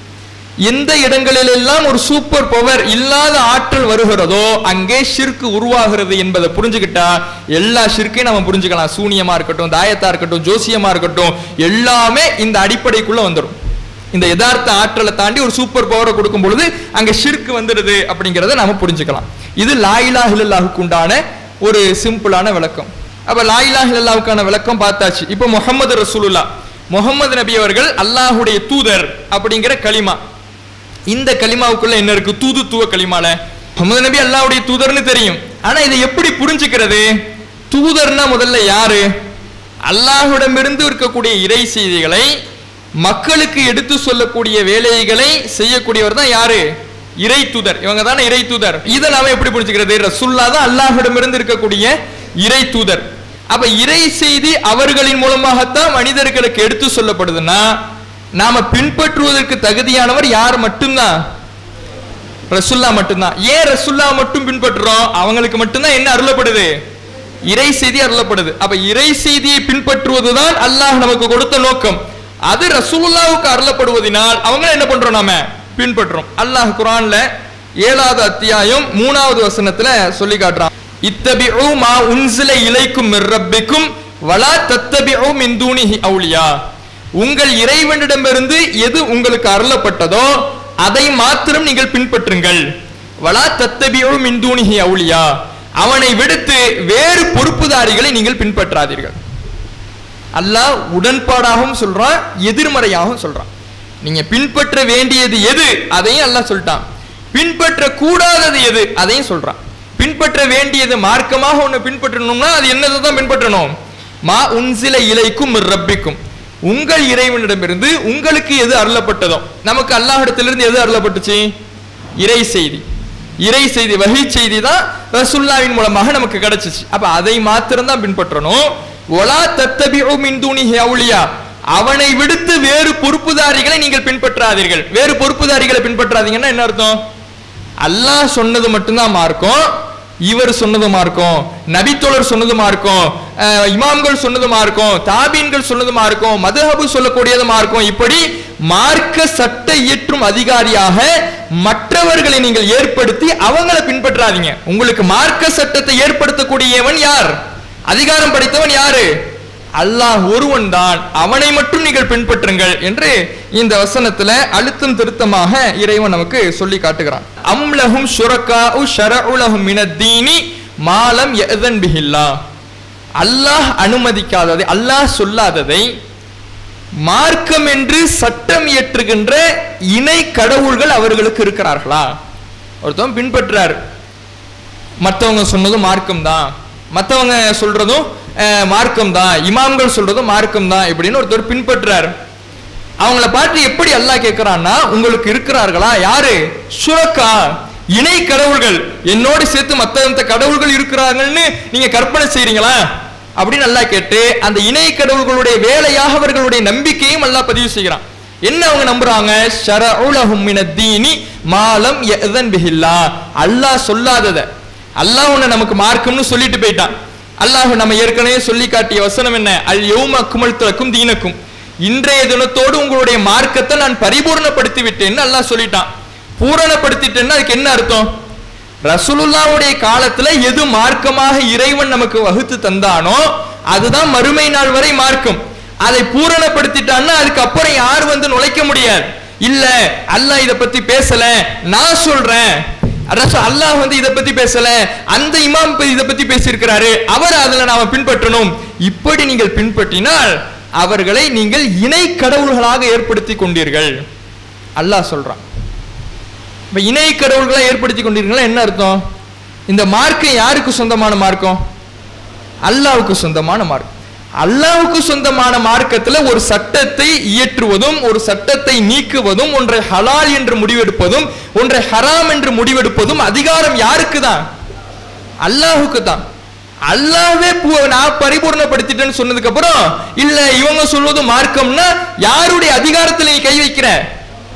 எந்த இடங்களிலெல்லாம் ஒரு சூப்பர் பவர் இல்லாத ஆற்றல் வருகிறதோ அங்கே ஷிர்கு உருவாகிறது என்பதை புரிஞ்சுக்கிட்டா எல்லா ஷிர்க்கையும் நம்ம புரிஞ்சுக்கலாம் சூனியமா இருக்கட்டும் தாயத்தா இருக்கட்டும் ஜோசியமா இருக்கட்டும் எல்லாமே இந்த அடிப்படைக்குள்ள வந்துடும் இந்த யதார்த்த ஆற்றலை தாண்டி ஒரு சூப்பர் பவரை கொடுக்கும் பொழுது அங்க ஷிர்கு வந்துடுது அப்படிங்கிறத நாம புரிஞ்சுக்கலாம் இது லாயிலா ஹில்லாஹுக்கு உண்டான ஒரு சிம்பிளான விளக்கம் அப்ப லாயிலா ஹில்லாவுக்கான விளக்கம் பார்த்தாச்சு இப்போ முகமது ரசூலுல்லா முகமது நபி அவர்கள் அல்லாஹுடைய தூதர் அப்படிங்கிற களிமா இந்த களிமாவுக்குள்ள என்ன இருக்கு தூதுத்துவ களிமால முகமது நபி அல்லாஹ்வுடைய தூதர்னு தெரியும் ஆனா இதை எப்படி புரிஞ்சுக்கிறது தூதர்னா முதல்ல யாரு அல்லாஹ்விடமிருந்து இருக்கக்கூடிய இறை செய்திகளை மக்களுக்கு எடுத்து சொல்லக்கூடிய வேலைகளை செய்யக்கூடியவர் தான் யாரு இறை தூதர் இவங்க தானே இறை தூதர் இதை நாம எப்படி புரிஞ்சுக்கிறது ரசுல்லா தான் அல்லாஹ்விடமிருந்து இருக்கக்கூடிய இறை தூதர் அப்ப இறை செய்தி அவர்களின் மூலமாகத்தான் மனிதர்களுக்கு எடுத்து சொல்லப்படுதுன்னா நாம பின்பற்றுவதற்கு தகுதியானவர் யார் மட்டும்தான் ரசுல்லா மட்டும்தான் ஏன் ரசுல்லா மட்டும் பின்பற்றுறோம் அவங்களுக்கு மட்டும்தான் என்ன அருளப்படுது இறை செய்தி அருளப்படுது அப்ப இறை செய்தியை பின்பற்றுவதுதான் அல்லாஹ் நமக்கு கொடுத்த நோக்கம் அது ரசூலுல்லாவுக்கு அருளப்படுவதனால் அவங்க என்ன பண்றோம் நாம பின்பற்றுறோம் அல்லாஹ் குரான்ல ஏழாவது அத்தியாயம் மூணாவது வசனத்துல சொல்லி காட்டுறான் இத்தபிஉ மா உன்சில இலைக்கும் மிர் ரப்பிக்கும் வலா தத்தபிஉ மின் தூனிஹி அவுலியா உங்கள் இறைவனிடமிருந்து எது உங்களுக்கு அருளப்பட்டதோ அதை மாத்திரம் நீங்கள் பின்பற்றுங்கள் வலா தத்தபிஉ மின் தூனிஹி அவுலியா அவனை விடுத்து வேறு பொறுப்புதாரிகளை நீங்கள் பின்பற்றாதீர்கள் அல்லாஹ் உடன்பாடாகவும் சொல்றான் எதிர்மறையாகவும் சொல்றான் நீங்க பின்பற்ற வேண்டியது எது அதையும் அல்லாஹ் சொல்லிட்டான் பின்பற்ற கூடாதது எது அதையும் சொல்றான் பின்பற்ற வேண்டியது மார்க்கமாக ஒண்ணு பின்பற்றணும்னா அது என்னதை தான் பின்பற்றணும் மா உன்சில இலைக்கும் ரப்பிக்கும் உங்கள் இறைவனிடமிருந்து உங்களுக்கு எது அருளப்பட்டதோ நமக்கு அல்லாஹிடத்திலிருந்து எது அருளப்பட்டுச்சு இறை செய்தி இறை செய்தி வகை செய்தி தான் ரசுல்லாவின் மூலமாக நமக்கு கிடைச்சிச்சு அப்ப அதை மாத்திரம் தான் பின்பற்றணும் ஒலா தத்தபிஉ மின் தூனிஹி அவுலியா அவனை விடுத்து வேறு பொறுப்புதாரிகளை நீங்கள் பின்பற்றாதீர்கள் வேறு பொறுப்புதாரிகளை பின்பற்றாதீங்கன்னா என்ன அர்த்தம் அல்லாஹ் சொன்னது மட்டும்தான் மார்க்கம் இவர் சொன்னதுமா இருக்கும் நபித்தோழர் சொன்னதுமா இருக்கும் அஹ், இமாம்கள் சொன்னதுமா இருக்கும் தாபீன்கள் சொன்னதுமா இருக்கும் மதுஹபு சொல்லக்கூடியதுமா இருக்கும் இப்படி மார்க்க சட்ட இயற்றும் அதிகாரியாக மற்றவர்களை நீங்கள் ஏற்படுத்தி அவங்கள பின்பற்றாதீங்க உங்களுக்கு மார்க்க சட்டத்தை ஏற்படுத்தக்கூடியவன் யார் அதிகாரம் படைத்தவன் யாரு அல்லாஹ் ஒருவன் தான் அவனை மட்டும் நீங்கள் பின்பற்றுங்கள் என்று இந்த வசனத்துல அழுத்தம் திருத்தமாக இறைவன் நமக்கு சொல்லி காட்டுகிறான் அம்லஹும் ஷுரகாஉ ஷரஉலஹும் மினத்தீனி மாலம் யஅதன் பிஹில்லா அல்லாஹ் அனுமதிக்காததை அல்லாஹ் சொல்லாததை மார்க்கம் என்று சட்டம் இயற்றுகின்ற இணை கடவுள்கள் அவர்களுக்கு இருக்கிறார்களா ஒருத்தவன் பின்பற்றார் மற்றவங்க சொன்னதும் மார்க்கம் தான் மற்றவங்க சொல்றதும் மார்க்கம் தான் இமாம்கள் சொல்றதும் மார்க்கம் தான் இப்படின்னு ஒருத்தர் பின்பற்றார் அவங்கள பார்த்து எப்படி அல்லாஹ் கேட்கிறான்னா உங்களுக்கு இருக்கிறார்களா யாரு சுரக்கா இணை கடவுள்கள் என்னோடு சேர்த்து மத்த மத்த கடவுள்கள் இருக்கிறாங்கன்னு நீங்க கற்பனை செய்றீங்களா அப்படின்னு அல்லாஹ் கேட்டு அந்த இணை கடவுள்களுடைய வேலையாக அவர்களுடைய நம்பிக்கையும் அல்லாஹ் பதிவு செய்கிறான் என்ன அவங்க நம்புறாங்க ஷரஉலஹும் மினத்தீனி மாலம் யஅதன் பிஹில்லா அல்லாஹ் சொல்லாதத அல்லாஹ் உன்னை நமக்கு மார்க்கம்னு சொல்லிட்டு போயிட்டான் அல்லாஹ் நம்ம ஏற்கனவே சொல்லி காட்டிய வசனம் என்ன அல் யௌம அக்மல்துலக்கும் தீனக்கும் இன்றைய தினத்தோடு உங்களுடைய மார்க்கத்தை நான் பரிபூர்ணப்படுத்தி விட்டேன்னு அல்லாஹ் சொல்லிட்டான் பூரணப்படுத்திட்டேன்னா அதுக்கு என்ன அர்த்தம் ரசூலுல்லாவுடைய காலத்துல எது மார்க்கமாக இறைவன் நமக்கு வகுத்து தந்தானோ அதுதான் மறுமை நாள் வரை மார்க்கம் அதை பூரணப்படுத்திட்டான்னா அதுக்கப்புறம் யார் வந்து நுழைக்க முடியாது இல்ல அல்லாஹ் இத பத்தி பேசல நான் சொல்றேன் ரசூ- அல்லாஹ் வந்து இத பத்தி பேசல அந்த இமாம் பத்தி இத பத்தி பேசியிருக்கிறாரு அவர் அதுல நாம பின்பற்றணும் இப்படி நீங்கள் பின்பற்றினால் அவர்களை நீங்கள் இணை கடவுள்களாக ஏற்படுத்தி கொண்டீர்கள் அல்லாஹ் சொல்றான் இப்ப இணை கடவுள்களை ஏற்படுத்தி கொண்டீர்களா என்ன அர்த்தம் இந்த மார்க்கம் யாருக்கு சொந்தமான மார்க்கம் அல்லாவுக்கு சொந்தமான மார்க்கம் அல்லாவுக்கு சொந்தமான மார்க்கத்துல ஒரு சட்டத்தை இயற்றுவதும் ஒரு சட்டத்தை நீக்குவதும் ஒன்றை ஹலால் என்று முடிவெடுப்பதும் ஒன்றை ஹராம் என்று முடிவெடுப்பதும் அதிகாரம் யாருக்கு தான் அல்லாஹுக்கு தான் அல்லாஹ்வே பூ- நான் பரிபூர்ணப்படுத்திட்டேன்னு சொன்னதுக்கு அப்புறம் இல்ல இவங்க சொல்வது மார்க்கம்னா யாருடைய அதிகாரத்துல நீ கை வைக்கிற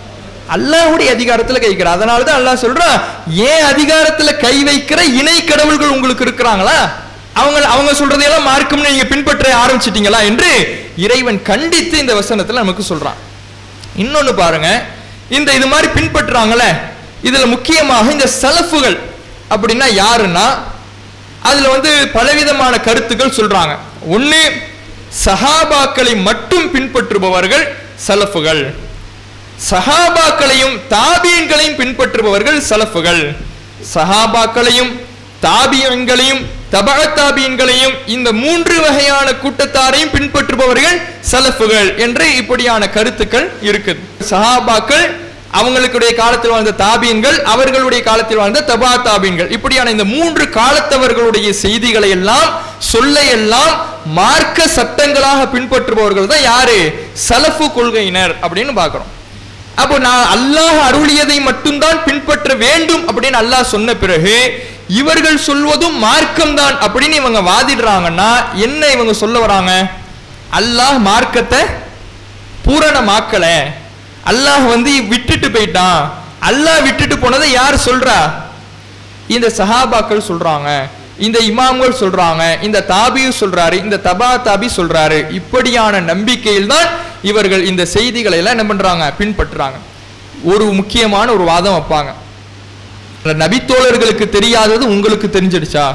அல்லாஹ்வுடைய அதிகாரத்துல கை வைக்கிற அதனால தான் அல்லாஹ் சொல்றான் ஏன் அதிகாரத்துல கை வைக்கிற இணை கடவுள்கள் உங்களுக்கு இருக்கிறாங்களா அவங்க அவங்க சொல்றதையெல்லாம் மார்க்கம்னு நீங்க பின்பற்ற ஆரம்பிச்சிட்டீங்களா என்று இறைவன் கண்டித்து இந்த வசனத்துல நமக்கு சொல்றான் இன்னொன்னு பாருங்க இந்த இது மாதிரி பின்பற்றுறாங்கல்ல இதுல முக்கியமாக இந்த சலஃபுகள் அப்படின்னா யாருன்னா அதுல வந்து பலவிதமான கருத்துக்கள் சொல்றாங்க ஒண்ணு சஹாபாக்களை மட்டும் பின்பற்றுபவர்கள் சலஃபுகள் சஹாபாக்களையும் தாபியங்களையும் பின்பற்றுபவர்கள் சலஃபுகள் சஹாபாக்களையும் தாபியங்களையும் தபா தாபியங்களையும் இந்த மூன்று வகையான கூட்டத்தாரையும் பின்பற்றுபவர்கள் சலஃபுகள் என்று இப்படியான கருத்துக்கள் இருக்குது சஹாபாக்கள் அவங்களுடைய காலத்தில் வாழ்ந்த தாபீன்கள் அவர்களுடைய காலத்தில் வாழ்ந்த தபா தாபீன்கள் இப்படியான இந்த மூன்று காலத்தவர்களுடைய செய்திகளை எல்லாம் சொல்ல எல்லாம் மார்க்க சட்டங்களாக பின்பற்றுபவர்கள் தான் யாரு சலஃபு கொள்கையினர் அப்படின்னு பார்க்கிறோம் அப்போ நான் அல்லாஹ் அருளியதை மட்டும்தான் பின்பற்ற வேண்டும் அப்படின்னு அல்லாஹ் சொன்ன பிறகு இவர்கள் சொல்வதும் மார்க்கம்தான் அப்படின்னு இவங்க வாதிடுறாங்கன்னா என்ன இவங்க சொல்ல வராங்க அல்லாஹ் மார்க்கத்தை பூரணமாக்கல அல்லாஹ் வந்து விட்டுட்டு போயிட்டான் அல்லாஹ் விட்டுட்டு போனதை யார் சொல்றா இந்த சஹாபாக்கள் சொல்றாங்க இந்த இமாம்கள் சொல்றாங்க இந்த தாபியு சொல்றாரு இந்த தபா தாபி சொல்றாரு இப்படியான நம்பிக்கையில் தான் இவர்கள் இந்த செய்திகளை எல்லாம் என்ன பண்றாங்க பின்பற்றுறாங்க ஒரு முக்கியமான ஒரு வாதம் வைப்பாங்க நபித்தோழர்களுக்கு தெரியாதது உங்களுக்கு தெரிஞ்சிடுச்சா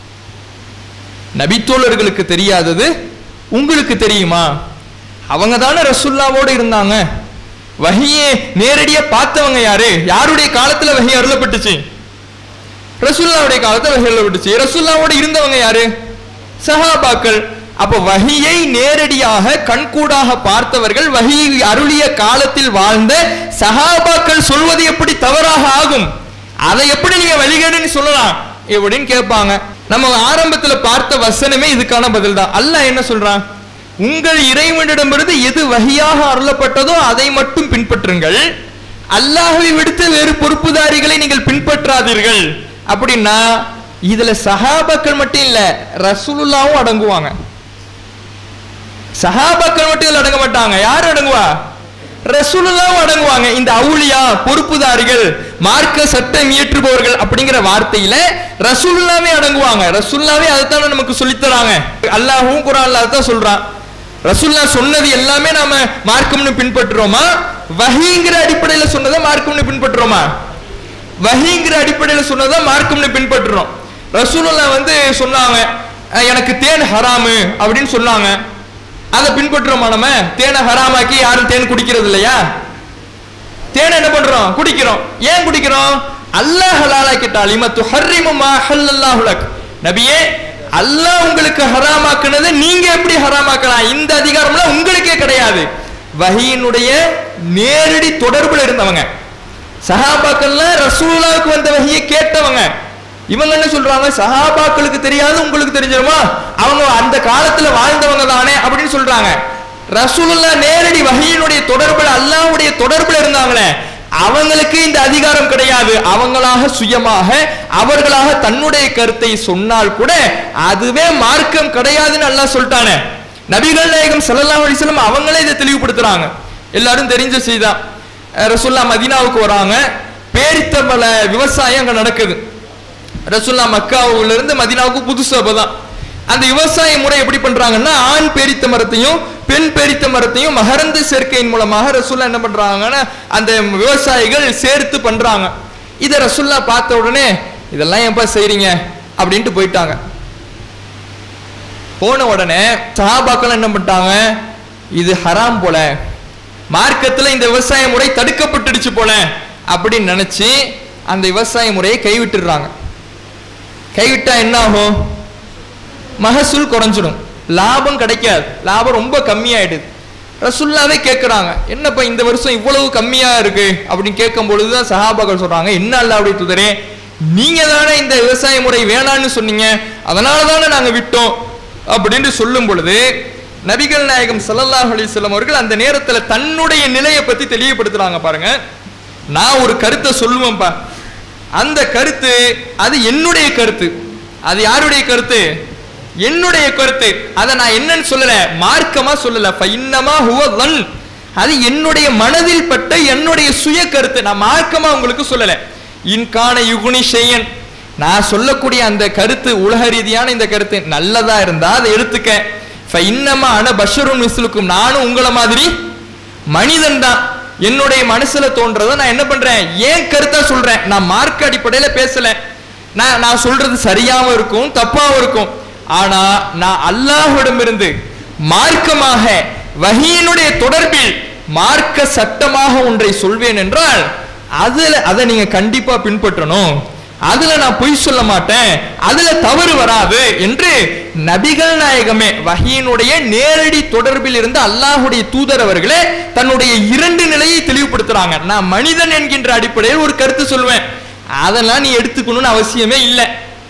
நபித்தோழர்களுக்கு தெரியாதது உங்களுக்கு தெரியுமா அவங்க தானே ரசுல்லாவோடு இருந்தாங்க வஹியே நேரடியா பார்த்தவங்க யாரு யாருடைய காலத்துல வஹி அருளப்பட்டுச்சு ரசுல்லாவுடைய காலத்துல வஹி அருளப்பட்டுச்சு ரசுல்லாவோட இருந்தவங்க யாரு சஹாபாக்கள் அப்ப வஹியை நேரடியாக கண்கூடாக பார்த்தவர்கள் வஹி அருளிய காலத்தில் வாழ்ந்த சஹாபாக்கள் சொல்வது எப்படி தவறாக ஆகும் அதை எப்படி நீங்க வழிகேடுன்னு சொல்லலாம் எப்படின்னு கேட்பாங்க நம்ம ஆரம்பத்துல பார்த்த வசனமே இதுக்கான பதில் தான் அல்லாஹ் என்ன சொல்றான் உங்கள் இறைவனிடமிருந்து எது வகையாக அருளப்பட்டதோ அதை மட்டும் பின்பற்றுங்கள் அல்லாஹ்வை விடுத்து வேறு பொறுப்புதாரிகளை நீங்கள் பின்பற்றாதீர்கள் அப்படின்னா இதுல சஹாபாக்கள் மட்டும் இல்ல ரசூலுல்லாவும் அடங்குவாங்க சஹாபாக்கள் மட்டும் இதுல அடங்க மாட்டாங்க யார் அடங்குவா ரசூலுல்லாவும் அடங்குவாங்க இந்த அவுலியா பொறுப்புதாரிகள் மார்க்க சட்டம் இயற்றுபவர்கள் அப்படிங்கிற வார்த்தையில ரசூலுல்லாவே அடங்குவாங்க ரசூலுல்லாவே அதைத்தான் நமக்கு சொல்லித்தராங்க அல்லாஹ்வும் குரான்ல அதான் சொல்றான் ரசூல்லா சொன்னது எல்லாமே நாம மார்க்கம்னு பின்பற்றுறோமா வஹீங்கிற அடிப்படையில சொன்னதை மார்க்கம்னு பின்பற்றுறோமா வஹீங்கிற அடிப்படையில சொன்னதை மார்க்கம்னு பின்பற்றுறோம் ரசூலுல்லா வந்து சொன்னாங்க "அஹ், எனக்கு தேன் ஹராமு அப்படின்னு சொன்னாங்க அதை பின்பற்றுறோமா நம்ம தேனை ஹராமாக்கி யாரும் தேன் குடிக்கிறது இல்லையா தேனை என்ன பண்றோம் குடிக்கிறோம் ஏன் குடிக்கிறோம் அல்லாஹ் ஹலாலாக்கிட்டால் இமத்து ஹர்ரிமு மா ஹல்லல்லாஹு லக் நபியே அல்லாஹ் உங்களுக்கு ஹராமாக்குனதை நீங்க எப்படி ஹராமாக்கலாம் இந்த அதிகாரம்லாம் உங்களுக்கே கிடையாது வஹியினுடைய நேரடி தொடர்புல இருந்தவங்க சஹாபாக்கள்லாம் ரசூலுல்லாவுக்கு வந்த வஹியை கேட்டவங்க இவங்க என்ன சொல்றாங்க சஹாபாக்களுக்கு தெரியாது உங்களுக்கு தெரிஞ்சிருமா அவங்க அந்த காலத்துல வாழ்ந்தவங்க தானே அப்படின்னு சொல்றாங்க ரசூலுல்லா நேரடி வகையினுடைய தொடர்புல அல்லாஹ்வுடைய தொடர்புல இருந்தாங்களே அவங்களுக்கு இந்த அதிகாரம் கிடையாது அவங்களாக சுயமாக அவர்களாக தன்னுடைய கருத்தை சொன்னால் கூட அதுவே மார்க்கம் கிடையாதுன்னு அல்லாஹ் சொல்லிட்டானே நபிகள் நாயகம் ஸல்லல்லாஹு அலைஹி வஸல்லம் அவங்களே இதை தெளிவுபடுத்துறாங்க எல்லாரும் தெரிஞ்ச செய்தான் ரசூல்லா மதீனாவுக்கு வராங்க பேரித்தம்பல விவசாயம் அங்க நடக்குது ரசூல்லா மக்காவுல இருந்து மதீனாவுக்கு புதுசு அப்பதான் அந்த விவசாய முறை எப்படி பண்றாங்கன்னா ஆண் பேரித்த மரத்தையும் பெண் பேரித்த மரத்தையும் மகரந்த சேர்க்கையின் மூலமாக ரசூல்லா என்ன பண்றாங்கன்னா அந்த விவசாயிகள் சேர்த்து பண்றாங்க இதை ரசூல்லா பார்த்த உடனே இதெல்லாம் ஏன்பா செய்றீங்க அப்படின்ட்டு போயிட்டாங்க போன உடனே சஹாபாக்கள் என்ன பண்ணிட்டாங்க இது ஹராம் போல மார்க்கத்துல இந்த விவசாய முறை தடுக்கப்பட்டுடுச்சு போல அப்படின்னு நினைச்சு அந்த விவசாய முறையை கைவிட்டுடுறாங்க கைவிட்டா என்ன ஆகும் மகசூல் குறைஞ்சிடும் லாபம் கிடைக்காது லாபம் ரொம்ப கம்மியாயிடுது ரசுல்லாவே கேட்குறாங்க என்னப்பா இந்த வருஷம் இவ்வளவு கம்மியா இருக்கு அப்படின்னு கேட்கும் பொழுதுதான் சஹாபாக்கள் சொல்றாங்க என்ன அல்ல அப்படி துதரே நீங்க தானே இந்த விவசாய முறை வேணான்னு சொன்னீங்க அதனால தானே நாங்க விட்டோம் அப்படின்னு சொல்லும் பொழுது நபிகள் நாயகம் ஸல்லல்லாஹு அலைஹி வஸல்லம் அவர்கள் அந்த நேரத்துல தன்னுடைய நிலையை பத்தி தெளிவுபடுத்துறாங்க பாருங்க நான் ஒரு கருத்தை சொல்லுவேன்ப்பா அந்த கருத்து அது என்னுடைய கருத்து அது யாருடைய கருத்து என்னுடைய கருத்து அதை நான் என்னன்னு சொல்லல மார்க்கமா சொல்லல ஃபைன்னமா ஹுவ தன் அது என்னுடைய மனதில் பட்ட என்னுடைய சுய கருத்து நான் மார்க்கமா உங்களுக்கு சொல்லல இன்கான யுகுனி செய்யன் நான் சொல்லக்கூடிய அந்த கருத்து உலக ரீதியான இந்த கருத்து நல்லதா இருந்தா அதை எடுத்துக்க ஃப இன்னமா அன பஷருன் மிஸ்லுக்கும் நானும் உங்களை மாதிரி மனிதன் தான் என்னுடைய மனசுல தோன்றதை நான் என்ன பண்றேன் ஏன் கருத்தா சொல்றேன் நான் மார்க் அடிப்படையில பேசல நான் நான் சொல்றது சரியாவும் இருக்கும் தப்பாவும் இருக்கும் ஆனா நான் அல்லாஹ்விடமிருந்து மார்க்கமாக வஹீனுடைய தொடர்பில் மார்க்க சட்டமாக ஒன்றை சொல்வேன் என்றால் அதுல அதை நீங்க கண்டிப்பா பின்பற்றணும் அதுல நான் பொய் சொல்ல மாட்டேன் அதுல தவறு வராது என்று நபிகள் நாயகமே வஹீனுடைய நேரடி தொடர்பில் இருந்த அல்லாஹுடைய தூதர் அவர்களே தன்னுடைய இரண்டு நிலையை தெளிவுபடுத்துறாங்க நான் மனிதன் என்கின்ற அடிப்படையில் ஒரு கருத்து சொல்வேன் அதெல்லாம் நீ எடுத்துக்கணும்னு அவசியமே இல்லை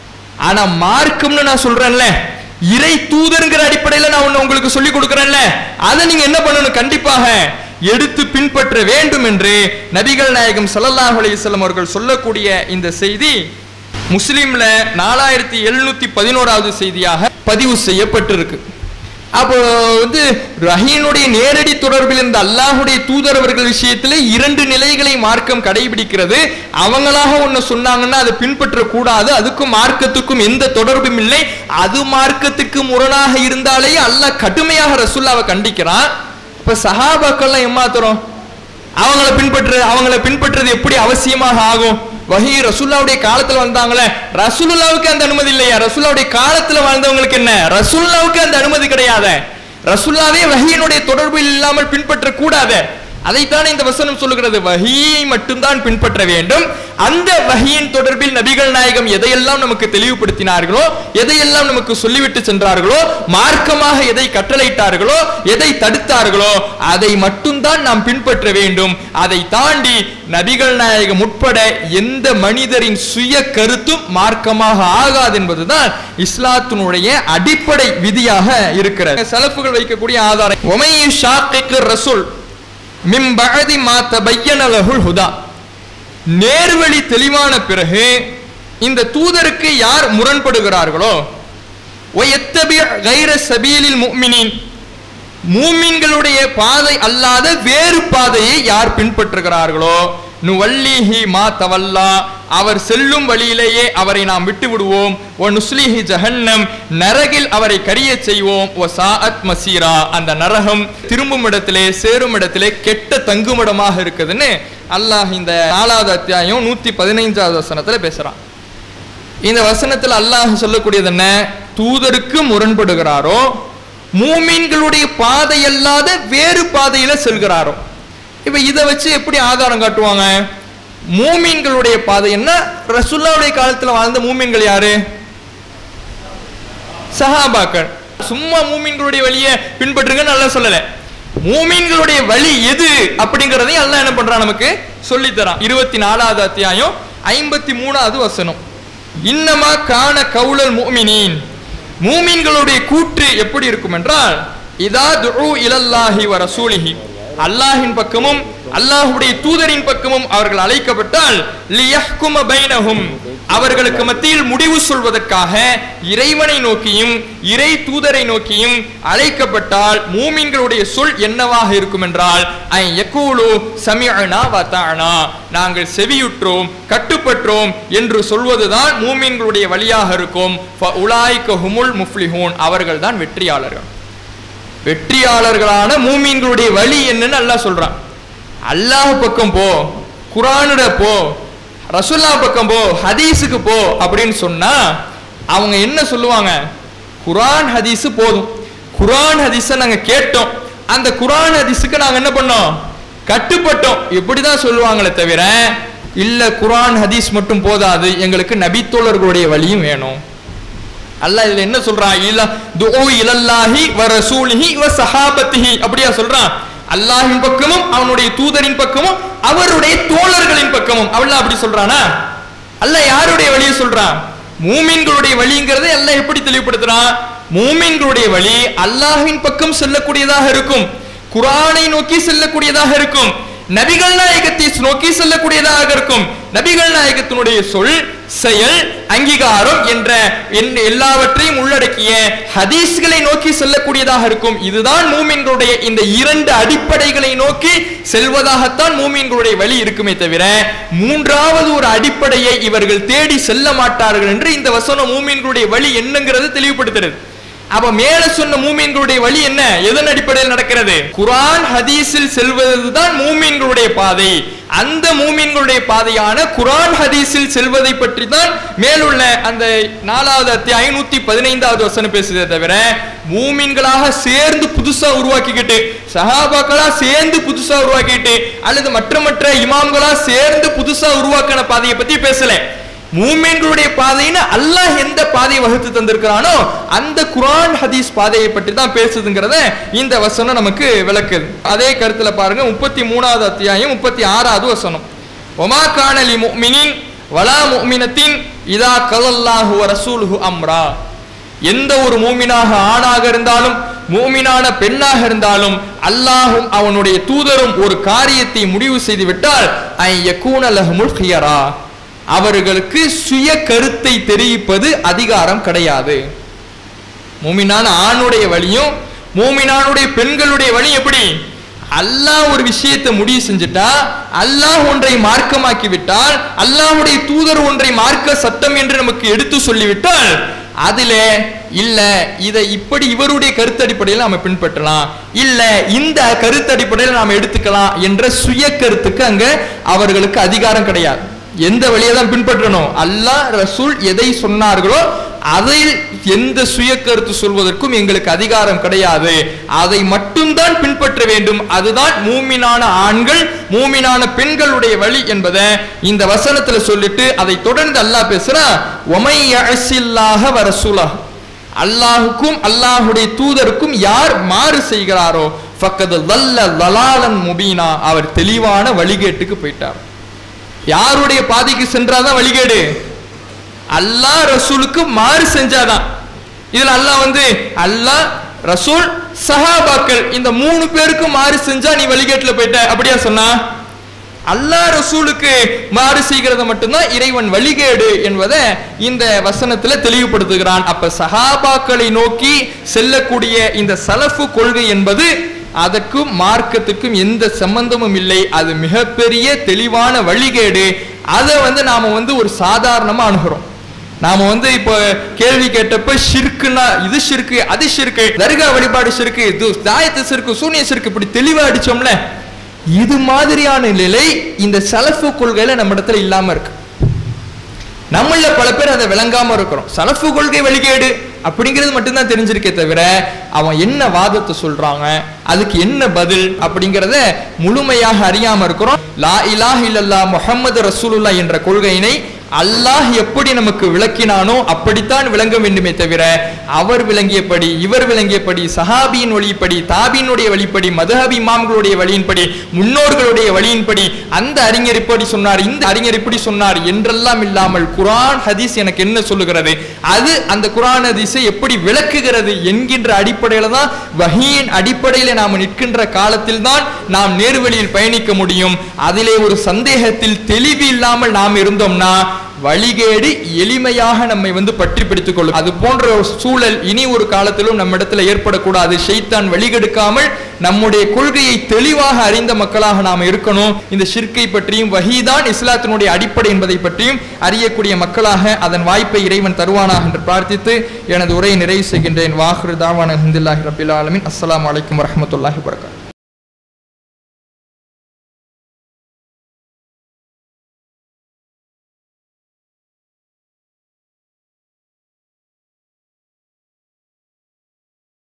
ஆனா மார்க்கம்னு நான் சொல்றேன்ல இறை தூதருங்கிற அடிப்படையில நான் ஒண்ணு உங்களுக்கு சொல்லி கொடுக்கறேன்ல அதை நீங்க என்ன பண்ணணும் கண்டிப்பாக எடுத்து பின்பற்ற வேண்டும் என்று நபிகள் நாயகம் ஸல்லல்லாஹு அலைஹி வஸல்லம் அவர்கள் சொல்லக்கூடிய இந்த செய்தி முஸ்லிம்ல நாலாயிரத்தி எழுநூத்தி பதினோராவது செய்தியாக பதிவு செய்யப்பட்டிருக்கு அப்போ வந்து ரஹீனுடைய நேரடி தொடர்பில் இருந்த அல்லாஹுடைய தூதர் அவர்கள் விஷயத்துல இரண்டு நிலைகளை மார்க்கம் கடைபிடிக்கிறது அவங்களாக ஒண்ணு சொன்னாங்கன்னா அதை பின்பற்ற கூடாது அதுக்கும் மார்க்கத்துக்கும் எந்த தொடர்பும் இல்லை அது மார்க்கத்துக்கு முரணாக இருந்தாலே அல்லாஹ் கடுமையாக ரசுல்லாவை கண்டிக்கிறான் இப்ப சஹாபாக்கள்லாம் ஏமாத்துறோம் அவங்கள பின்பற்ற அவங்கள பின்பற்றது எப்படி அவசியமாக ஆகும் வஹி ரசூல்லாவுடைய காலத்துல வந்தாங்களே ரசூலுல்லாவுக்கு அந்த அனுமதி இல்லையா ரசூல்லாவுடைய காலத்துல வாழ்ந்தவங்களுக்கு என்ன ரசூல்லாவுக்கு அந்த அனுமதி கிடையாது ரசூல்லாவே வஹியினுடைய தொடர்பு இல்லாமல் பின்பற்ற கூடாது அதைத்தானே இந்த வசனம் சொல்லுகிறது வஹியை மட்டும்தான் பின்பற்ற வேண்டும் அந்த வஹியின் தொடர்பில் நபிகள் நாயகம் எதையெல்லாம் நமக்கு தெளிவுபடுத்தினார்களோ எதையெல்லாம் நமக்கு சொல்லிவிட்டு சென்றார்களோ மார்க்கமாக எதை கட்டளையிட்டார்களோ எதை தடுத்தார்களோ அதை மட்டும்தான் நாம் பின்பற்ற வேண்டும் அதை தாண்டி நபிகள் நாயகம் உட்பட எந்த மனிதரின் சுய கருத்தும் மார்க்கமாக ஆகாது என்பதுதான் இஸ்லாத்தினுடைய அடிப்படை விதியாக இருக்கிறது சலப்புகள் வைக்கக்கூடிய ஆதாரம் ஒமை ஷாக்கிக்கு ரசூல் மிம் பஅதி மா தபய்யன லஹுல் ஹுதா நேர்வழி தெளிவான பிறகு இந்த தூதருக்கு யார் முரண்படுகிறார்களோ ஒயத்தபி கைர சபீலில் முஃமினீன் மூமின்களுடைய பாதை அல்லாத வேறு பாதையை யார் பின்பற்றுகிறார்களோ நுவல்லிஹி மா தவல்லா அவர் செல்லும் வழியிலேயே அவரை நாம் விட்டு விடுவோம் ஒ நுஸ்லிஹி ஜஹன்னம் நரகில் அவரை கரிய செய்வோம் ஒ சாஅத் மசீரா அந்த நரகம் திரும்பும் இடத்திலே சேரும் இடத்திலே கெட்ட தங்குமிடமாக இருக்குதுன்னு அல்லாஹ் இந்த நாலாவது அத்தியாயம் நூத்தி பதினைஞ்சாவது வசனத்துல பேசுறான் இந்த வசனத்தில் அல்லாஹ் சொல்லக்கூடியது என்ன தூதருக்கு முரண்படுகிறாரோ மூமீன்களுடைய பாதை அல்லாத வேறு பாதையில செல்கிறாரோ இப்ப இதை வச்சு எப்படி ஆதாரம் காட்டுவாங்க மூமீன்களுடைய பாதை என்ன ரசுல்லாவுடைய காலத்துல வாழ்ந்த மூமீன்கள் யாரு சஹாபாக்கள் சும்மா மூமீன்களுடைய வழியை பின்பற்றுங்க நல்லா சொல்லல மூமீன்களுடைய வழி எது அப்படிங்கறதையும் அல்லாஹ் என்ன பண்றான் நமக்கு சொல்லித் தரான் இருபத்தி நாலாவது அத்தியாயம் ஐம்பத்தி மூணாவது வசனம் இன்னமா காண கவுலல் மூமினின் மூமின்களுடைய கூற்று எப்படி இருக்கும் என்றால் இதா துஉ இலல்லாஹி வ ரசூலிஹி அல்லாஹ்வின் பக்கமும் அல்லாஹ்வுடைய தூதரின் பக்கமும் அவர்கள் அழைக்கப்பட்டால் லியஹ்கும பைனஹும் அவர்களுக்கு மத்தியில் முடிவு சொல்வதற்காக இறைவனை நோக்கியும் இறை தூதரை நோக்கியும் அழைக்கப்பட்டால் மூமின்களுடைய சொல் என்னவாக இருக்கும் என்றால் ஐ யக்கூலு சமிஅனா வதஅனா நாங்கள் செவியுற்றோம் கட்டுப்பற்றோம் என்று சொல்வதுதான் மூமின்களுடைய வழியாக இருக்கும் ஃப உலாய்க ஹுமுல் முஃப்லிஹூன் அவர்கள்தான் வெற்றியாளர்கள் வெற்றியாளர்களான மூமீன்களுடைய வழி என்னன்னு அல்லாஹ் சொல்றான் அல்லாஹ் பக்கம் போ குரானுட போ ரசுல்லா பக்கம் போ ஹதீஸுக்கு போ அப்படின்னு சொன்னா அவங்க என்ன சொல்லுவாங்க குரான் ஹதீஸ் போதும் குரான் ஹதீஸை நாங்க கேட்டோம் அந்த குரான் ஹதீஸுக்கு நாங்க என்ன பண்ணோம் கட்டுப்பட்டோம் இப்படிதான் சொல்லுவாங்களே தவிர இல்ல குரான் ஹதீஸ் மட்டும் போதாது எங்களுக்கு நபித்தோழர்களுடைய வழியும் வேணும் அல்லாஹ் இதுல என்ன சொல்றான் இல்ல துஉ இலல்லாஹி வ ரசூலிஹி வ ஸஹாபத்திஹி அப்படியா சொல்றான் அல்லாஹ்வின் பக்கமும் அவனுடைய தூதரின் பக்கமும் அவருடைய தோழர்களின் பக்கமும் அல்லாஹ் அப்படி சொல்றானா அல்லாஹ் யாருடைய வழியை சொல்றான் மூமின்களுடைய வழிங்கிறதை அல்லாஹ் எப்படி தெளிவுபடுத்துறான் மூமின்களுடைய வழி அல்லாஹ்வின் பக்கம் செல்லக்கூடியதாக இருக்கும் குரானை நோக்கி செல்லக்கூடியதாக இருக்கும் நபிகள் நாயகத்தை நோக்கி செல்லக்கூடியதாக இருக்கும் நபிகள் நாயகத்தினுடைய சொல் செயல் அங்கீகாரம் என்ற என்- எல்லாவற்றையும் உள்ளடக்கிய ஹதீஸ்களை நோக்கி செல்லக்கூடியதாக இருக்கும் இதுதான் மூமின்களுடைய இந்த இரண்டு அடிப்படைகளை நோக்கி செல்வதாகத்தான் மூமின்களுடைய வழி இருக்குமே தவிர மூன்றாவது ஒரு அடிப்படையை இவர்கள் தேடி செல்ல மாட்டார்கள் என்று இந்த வசனம் மூமின்களுடைய வழி என்னங்கிறது தெளிவுபடுத்துறது அப்ப மேல சொன்ன மூமீன்களுடைய வழி என்ன எதன் அடிப்படையில் நடக்கிறது குர்ஆன் ஹதீஸில் செல்வதுதான் மூமீன்களுடைய பாதை அந்த மூமீன்களுடைய பாதையான குர்ஆன் ஹதீஸில் செல்வதை பற்றி தான் மேலுள்ள அந்த நாலாவது அத்தியாயம் ஐநூத்தி பதினைந்தாவது வசனம் பேசுதே தவிர மூமீன்களாக சேர்ந்து புதுசா உருவாக்கிக்கிட்டு சஹாபாக்களா சேர்ந்து புதுசா உருவாக்கிட்டு அல்லது மற்ற மற்ற இமாம்களா சேர்ந்து புதுசா உருவாக்கின பாதையை பத்தி பேசல மூமென்களுடைய பாதைன்னு அல்லாஹ் எந்த பாதையை வகுத்து தந்திருக்கிறானோ அந்த குர்ஆன் ஹதீஸ் பாதையை பற்றி தான் பேசுதுங்கிறத இந்த வசனம் நமக்கு விளக்குது அதே கருத்துல பாருங்க முப்பத்தி மூணாவது அத்தியாயம் முப்பத்தி ஆறாவது வசனம் ஒமா காணலி முஃமினின் வலா முஃமினத்தின் இதா கலல்லாஹு வ ரசூலுஹு அம்ரா எந்த ஒரு மூமினாக ஆணாக இருந்தாலும் மூமினான பெண்ணாக இருந்தாலும் அல்லாஹும் அவனுடைய தூதரும் ஒரு காரியத்தை முடிவு செய்து விட்டால் ஐ யகூன லஹுமுல் ஹியரா அவர்களுக்கு சுய கருத்தை தெரிவிப்பது அதிகாரம் கிடையாது மூமினான ஆணுடைய வழியும் மூமினானுடைய பெண்களுடைய வழி எப்படி அல்லாஹ் ஒரு விஷயத்தை முடிவு செஞ்சுட்டா அல்லாஹ் ஒன்றை மார்க்கமாக்கி விட்டால் அல்லாஹ்வுடைய தூதர் ஒன்றை மார்க்க சட்டம் என்று நமக்கு எடுத்து சொல்லிவிட்டால் அதுல இல்ல இதை இப்படி இவருடைய கருத்து அடிப்படையில் நாம பின்பற்றலாம் இல்ல இந்த கருத்து அடிப்படையில் நாம எடுத்துக்கலாம் என்ற சுய கருத்துக்கு அங்க அவர்களுக்கு அதிகாரம் கிடையாது எந்த வழியை தான் பின்பற்றணும் அல்லாஹ் ரசூல் எதை சொன்னார்களோ அதில் எந்த சுய கருத்து சொல்வதற்கும் எங்களுக்கு அதிகாரம் கிடையாது அதை மட்டும்தான் பின்பற்ற வேண்டும் அதுதான் மூமினான ஆண்கள் மூமினான பெண்களுடைய வழி என்பதை இந்த வசனத்துல சொல்லிட்டு அதை தொடர்ந்து அல்லாஹ் பேசுறான் ஒமை யஅசில்லாஹ வ ரசூலஹ் அல்லாஹுக்கும் அல்லாஹுடைய தூதருக்கும் யார் மாறு செய்கிறாரோ ஃபக்கது வல்ல லலாலன் முபீனா அவர் தெளிவான வழிகேட்டுக்கு போயிட்டார் யாருடைய பாதைக்கு சென்றாதான் வழிகேடு அல்லாஹ் ரசூலுக்கு மாறு செஞ்சாதான் இதுல அல்லாஹ் வந்து அல்லாஹ் ரசூல் சஹாபாக்கள் இந்த மூணு பேருக்கு மாறு செஞ்சா நீ வழிகேட்டுல போயிட்ட அப்படியா சொன்னா அல்லாஹ் ரசூலுக்கு மாறு செய்கிறத மட்டும்தான் இறைவன் வழிகேடு என்பதை இந்த வசனத்துல தெளிவுபடுத்துகிறான் அப்ப சஹாபாக்களை நோக்கி செல்லக்கூடிய இந்த சலஃபு கொள்கை என்பது அதற்கும் மார்க்கத்துக்கும் எந்த சம்பந்தமும் இல்லை அது மிகப்பெரிய தெளிவான வழிகேடு அதை வந்து நாம வந்து ஒரு சாதாரணமா அணுகிறோம் நாம வந்து இப்போ கேள்வி கேட்டப்ப ஷிர்க்குனா இது ஷிர்க்கு அது ஷிர்க்கு தர்கா வழிபாடு ஷிர்க்கு இது தாயத்து ஷிர்க்கு சூனிய ஷிர்க்கு இப்படி தெளிவா அடிச்சோம்ல இது மாதிரியான நிலை இந்த சலஃபு கொள்கையில நம்ம இடத்துல இல்லாம இருக்கு நம்மள பல பேர் அதை விளங்காம இருக்கிறோம் சலஃபு கொள்கை வழிகேடு அப்படிங்கிறது மட்டும்தான் தெரிஞ்சிருக்கே தவிர அவன் என்ன வாதத்தை சொல்றாங்க அதுக்கு என்ன பதில் அப்படிங்கிறத முழுமையாக அறியாம இருக்கிறோம் லா இலாஹ இல்லல்லா முஹம்மது ரசூலுல்லா என்ற கொள்கையினை அல்லாஹ் எப்படி நமக்கு விளக்கினானோ அப்படித்தான் விளங்க வேண்டுமே தவிர அவர் விளங்கியபடி இவர் விளங்கியபடி சஹாபியின் வழிப்படி தாபியினுடைய வழிப்படி மதுஹபி இமாம்களுடைய வழியின்படி முன்னோர்களுடைய வழியின்படி அந்த அறிஞர் இப்படி சொன்னார் இந்த அறிஞர் இப்படி சொன்னார் என்றெல்லாம் இல்லாமல் குர்ஆன் ஹதீஸ் எனக்கு என்ன சொல்லுகிறது அது அந்த குர்ஆன் ஹதீஸை எப்படி விளக்குகிறது என்கின்ற அடிப்படையில தான் வஹீயின் அடிப்படையில நாம் நிற்கின்ற காலத்தில் தான் நாம் நேர்வழியில் பயணிக்க முடியும் அதிலே ஒரு சந்தேகத்தில் தெளிவு இல்லாமல் நாம் இருந்தோம்னா வழிகேடு எளிமையாக நம்மை வந்து பற்றி பிடித்துக் கொள்ளும் அது போன்ற ஒரு சூழல் இனி ஒரு காலத்திலும் நம்ம இடத்துல ஏற்படக்கூடாது ஷைத்தான் வழிகெடுக்காமல் நம்முடைய கொள்கையை தெளிவாக அறிந்த மக்களாக நாம் இருக்கணும் இந்த ஷிர்கை பற்றியும் வஹீதான் இஸ்லாத்தினுடைய அடிப்படை என்பதை பற்றியும் அறியக்கூடிய மக்களாக அதன் வாய்ப்பை இறைவன் தருவானாக என்று பிரார்த்தித்து எனது உரையை நிறைவு செய்கின்றேன் வாஹ்ரு தாவான ஹிந்துல்லாஹி ரபில் ஆலமின் அஸ்ஸலாமு அலைக்கும் வரஹ்மத்துல்லாஹி வபரகாத்துஹு